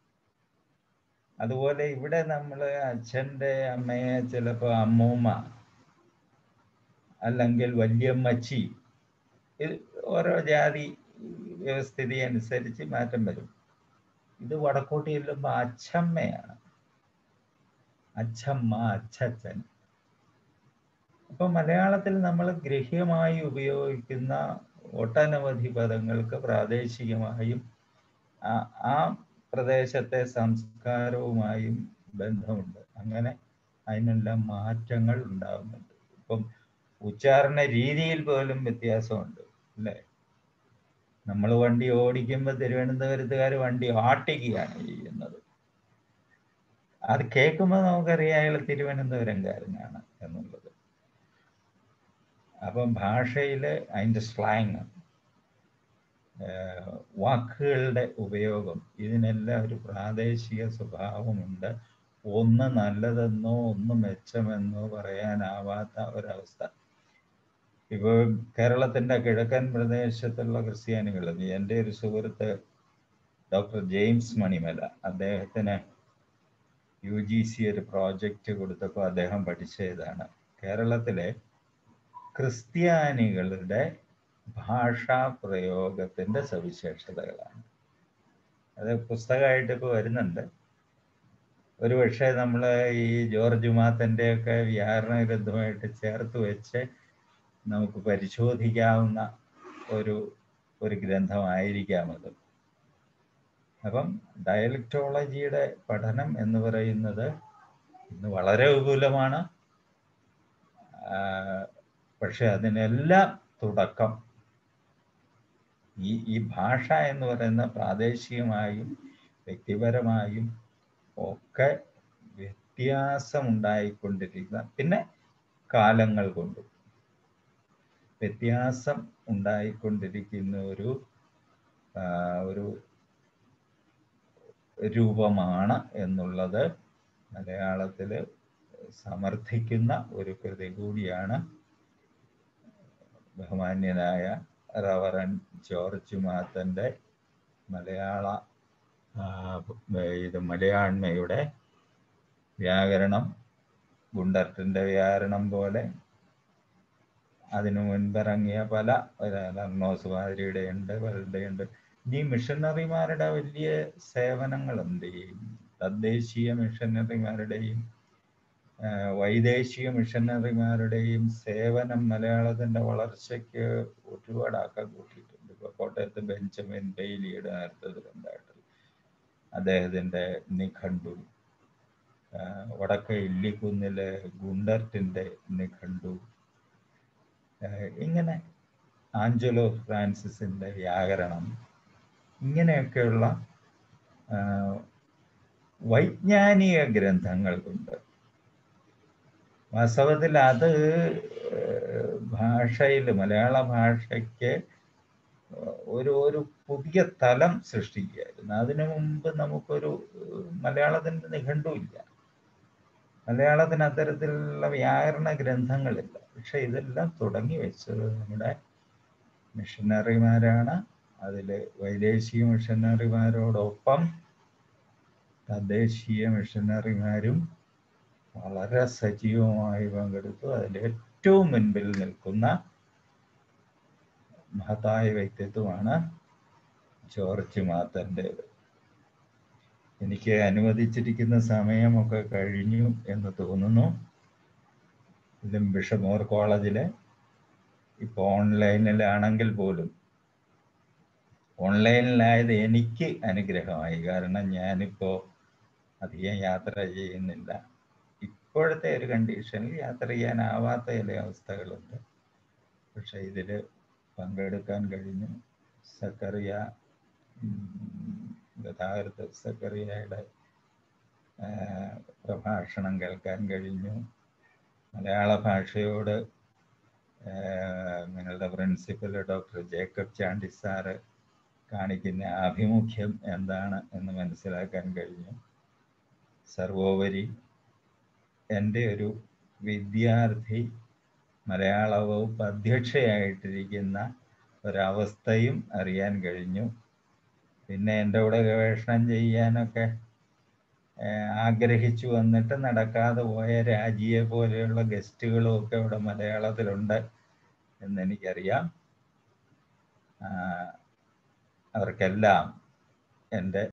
അതുപോലെ ഇവിടെ നമ്മൾ അച്ഛൻ്റെ അമ്മയെ ചിലപ്പോൾ അമ്മൂമ്മ അല്ലെങ്കിൽ വല്യമ്മച്ചി ഇത് ഓരോ ജാതി വ്യവസ്ഥിതി അനുസരിച്ച് മാറ്റം വരും ഇത് വടക്കോട്ട് ചെല്ലുമ്പോൾ അച്ഛമ്മയാണ് അച്ഛമ്മ അച്ഛൻ അപ്പൊ മലയാളത്തിൽ നമ്മൾ ഗ്രഹ്യമായി ഉപയോഗിക്കുന്ന ഒട്ടനവധി പദങ്ങൾക്ക് പ്രാദേശികമായും ആ പ്രദേശത്തെ സംസ്കാരവുമായും ബന്ധമുണ്ട് അങ്ങനെ അതിനെല്ലാം മാറ്റങ്ങൾ ഉണ്ടാകുന്നുണ്ട് ഇപ്പം ഉച്ചാരണ രീതിയിൽ പോലും വ്യത്യാസമുണ്ട് അല്ലേ നമ്മൾ വണ്ടി ഓടിക്കുമ്പോൾ തിരുവനന്തപുരത്തുകാർ വണ്ടി ആട്ടിക്കുകയാണ് ചെയ്യുന്നത് അത് കേൾക്കുമ്പോൾ നമുക്കറിയാം അയാൾ തിരുവനന്തപുരംകാരനാണ് എന്നുള്ളത് അപ്പം ഭാഷയിൽ അതിൻ്റെ സ്ലാങ് വാക്കുകളുടെ ഉപയോഗം ഇതിനെല്ലാം ഒരു പ്രാദേശിക സ്വഭാവമുണ്ട് ഒന്ന് നല്ലതെന്നോ ഒന്ന് മെച്ചമെന്നോ പറയാനാവാത്ത ഒരവസ്ഥ ഇപ്പോൾ കേരളത്തിൻ്റെ കിഴക്കൻ പ്രദേശത്തുള്ള ക്രിസ്ത്യാനികൾ എൻ്റെ ഒരു സുഹൃത്ത് ഡോക്ടർ ജെയിംസ് മണിമല അദ്ദേഹത്തിന് യു ജി സി ഒരു പ്രോജക്റ്റ് കൊടുത്തപ്പോൾ അദ്ദേഹം പഠിച്ചതാണ് കേരളത്തിലെ ക്രിസ്ത്യാനികളുടെ ഭാഷാ പ്രയോഗത്തിൻ്റെ സവിശേഷതകളാണ് അത് പുസ്തകമായിട്ട് ഇപ്പോൾ വരുന്നുണ്ട് ഒരു പക്ഷേ നമ്മൾ ഈ ജോർജ് മാത്തൻ്റെ ഒക്കെ വ്യാകരണ ഗ്രന്ഥമായിട്ട് ചേർത്ത് വെച്ച് നമുക്ക് പരിശോധിക്കാവുന്ന ഒരു ഒരു ഗ്രന്ഥമായിരിക്കാം അത് അപ്പം ഡയലക്ടോളജിയുടെ പഠനം എന്ന് പറയുന്നത് ഇന്ന് വളരെ വിപുലമാണ് പക്ഷെ അതിനെല്ലാം തുടക്കം ഈ ഈ ഭാഷ എന്ന് പറയുന്ന പ്രാദേശികമായും വ്യക്തിപരമായും ഒക്കെ വ്യത്യാസമുണ്ടായിക്കൊണ്ടിരിക്കുന്ന പിന്നെ കാലങ്ങൾ കൊണ്ടും വ്യത്യാസം ഉണ്ടായിക്കൊണ്ടിരിക്കുന്ന ഒരു ഒരു രൂപമാണ് എന്നുള്ളത് മലയാളത്തിൽ സമർത്ഥിക്കുന്ന ഒരു കൃതി കൂടിയാണ് ബഹുമാന്യനായ റവറൻ ജോർജ് മാത്തൻ്റെ മലയാള ഇത് മലയാണ്മയുടെ വ്യാകരണം ഗുണ്ടർട്ടിൻ്റെ വ്യാകരണം പോലെ അതിനു മുൻപിറങ്ങിയ പല ലർണോസ് മാതിരിയുടെ ഉണ്ട് പലരുടെ ഉണ്ട് ഈ മിഷണറിമാരുടെ വലിയ സേവനങ്ങളുണ്ട് ഈ തദ്ദേശീയ മിഷണറിമാരുടെയും വൈദേശിക മിഷണറിമാരുടെയും സേവനം മലയാളത്തിന്റെ വളർച്ചയ്ക്ക് ഒരുപാട് ആക്കാൻ കൂട്ടിയിട്ടുണ്ട് ഇപ്പൊ കോട്ടയത്ത് ബെഞ്ചമിൻ ബെയിലിയുടെ നേതൃത്വത്തിലുണ്ടായിട്ടുണ്ട് അദ്ദേഹത്തിന്റെ നിഘണ്ടു വടക്കേ ഇല്ലിക്കുന്നിലെ ഗുണ്ടർട്ടിന്റെ നിഘണ്ടു ഇങ്ങനെ ആഞ്ചലോ ഫ്രാൻസിസിന്റെ വ്യാകരണം ഇങ്ങനെയൊക്കെയുള്ള വൈജ്ഞാനിക ഗ്രന്ഥങ്ങളുണ്ട് വാസ്തവത്തിൽ അത് ഭാഷയിൽ മലയാള ഭാഷയ്ക്ക് ഒരു ഒരു പുതിയ തലം സൃഷ്ടിക്കുകയായിരുന്നു അതിനു മുമ്പ് നമുക്കൊരു മലയാളത്തിൻ്റെ നിഘണ്ടുമില്ല മലയാളത്തിന് അത്തരത്തിലുള്ള വ്യാകരണ ഗ്രന്ഥങ്ങളില്ല പക്ഷെ ഇതെല്ലാം തുടങ്ങി വെച്ചത് നമ്മുടെ മിഷനറിമാരാണ് അതിൽ വൈദേശിക മിഷനറിമാരോടൊപ്പം തദ്ദേശീയ മിഷനറിമാരും വളരെ സജീവമായി പങ്കെടുത്തു അതിൽ ഏറ്റവും മുൻപിൽ നിൽക്കുന്ന മഹത്തായ വ്യക്തിത്വമാണ് ജോർജ് മാത്തൻ്റെത് എനിക്ക് അനുവദിച്ചിരിക്കുന്ന സമയമൊക്കെ കഴിഞ്ഞു എന്ന് തോന്നുന്നു ഇതും ബിഷമോർ കോളേജിലെ ഇപ്പോൾ ഓൺലൈനിലാണെങ്കിൽ പോലും ഓൺലൈനിലായത് എനിക്ക് അനുഗ്രഹമായി കാരണം ഞാനിപ്പോൾ അധികം യാത്ര ചെയ്യുന്നില്ല ഇപ്പോഴത്തെ ഒരു കണ്ടീഷനിൽ യാത്ര ചെയ്യാനാവാത്ത ചില അവസ്ഥകളുണ്ട് പക്ഷെ ഇതിൽ പങ്കെടുക്കാൻ കഴിഞ്ഞു സക്കറിയ ഗതാഗത സക്കറിയയുടെ പ്രഭാഷണം കേൾക്കാൻ കഴിഞ്ഞു മലയാള ഭാഷയോട് നിങ്ങളുടെ principal doctor Jacob Chandy sir കാണിക്കുന്ന ആഭിമുഖ്യം എന്താണ് എന്ന് മനസ്സിലാക്കാൻ കഴിഞ്ഞു സർവോപരി എൻ്റെ ഒരു വിദ്യാർത്ഥി മലയാള വകുപ്പ് അധ്യക്ഷയായിട്ടിരിക്കുന്ന ഒരവസ്ഥയും അറിയാൻ കഴിഞ്ഞു പിന്നെ എൻ്റെ കൂടെ ഗവേഷണം ചെയ്യാനൊക്കെ ആഗ്രഹിച്ചു വന്നിട്ട് നടക്കാതെ പോയ രാജിയെ പോലെയുള്ള ഗസ്റ്റുകളും ഒക്കെ ഇവിടെ മലയാളത്തിലുണ്ട് എന്നെനിക്കറിയാം അവർക്കെല്ലാം എൻ്റെ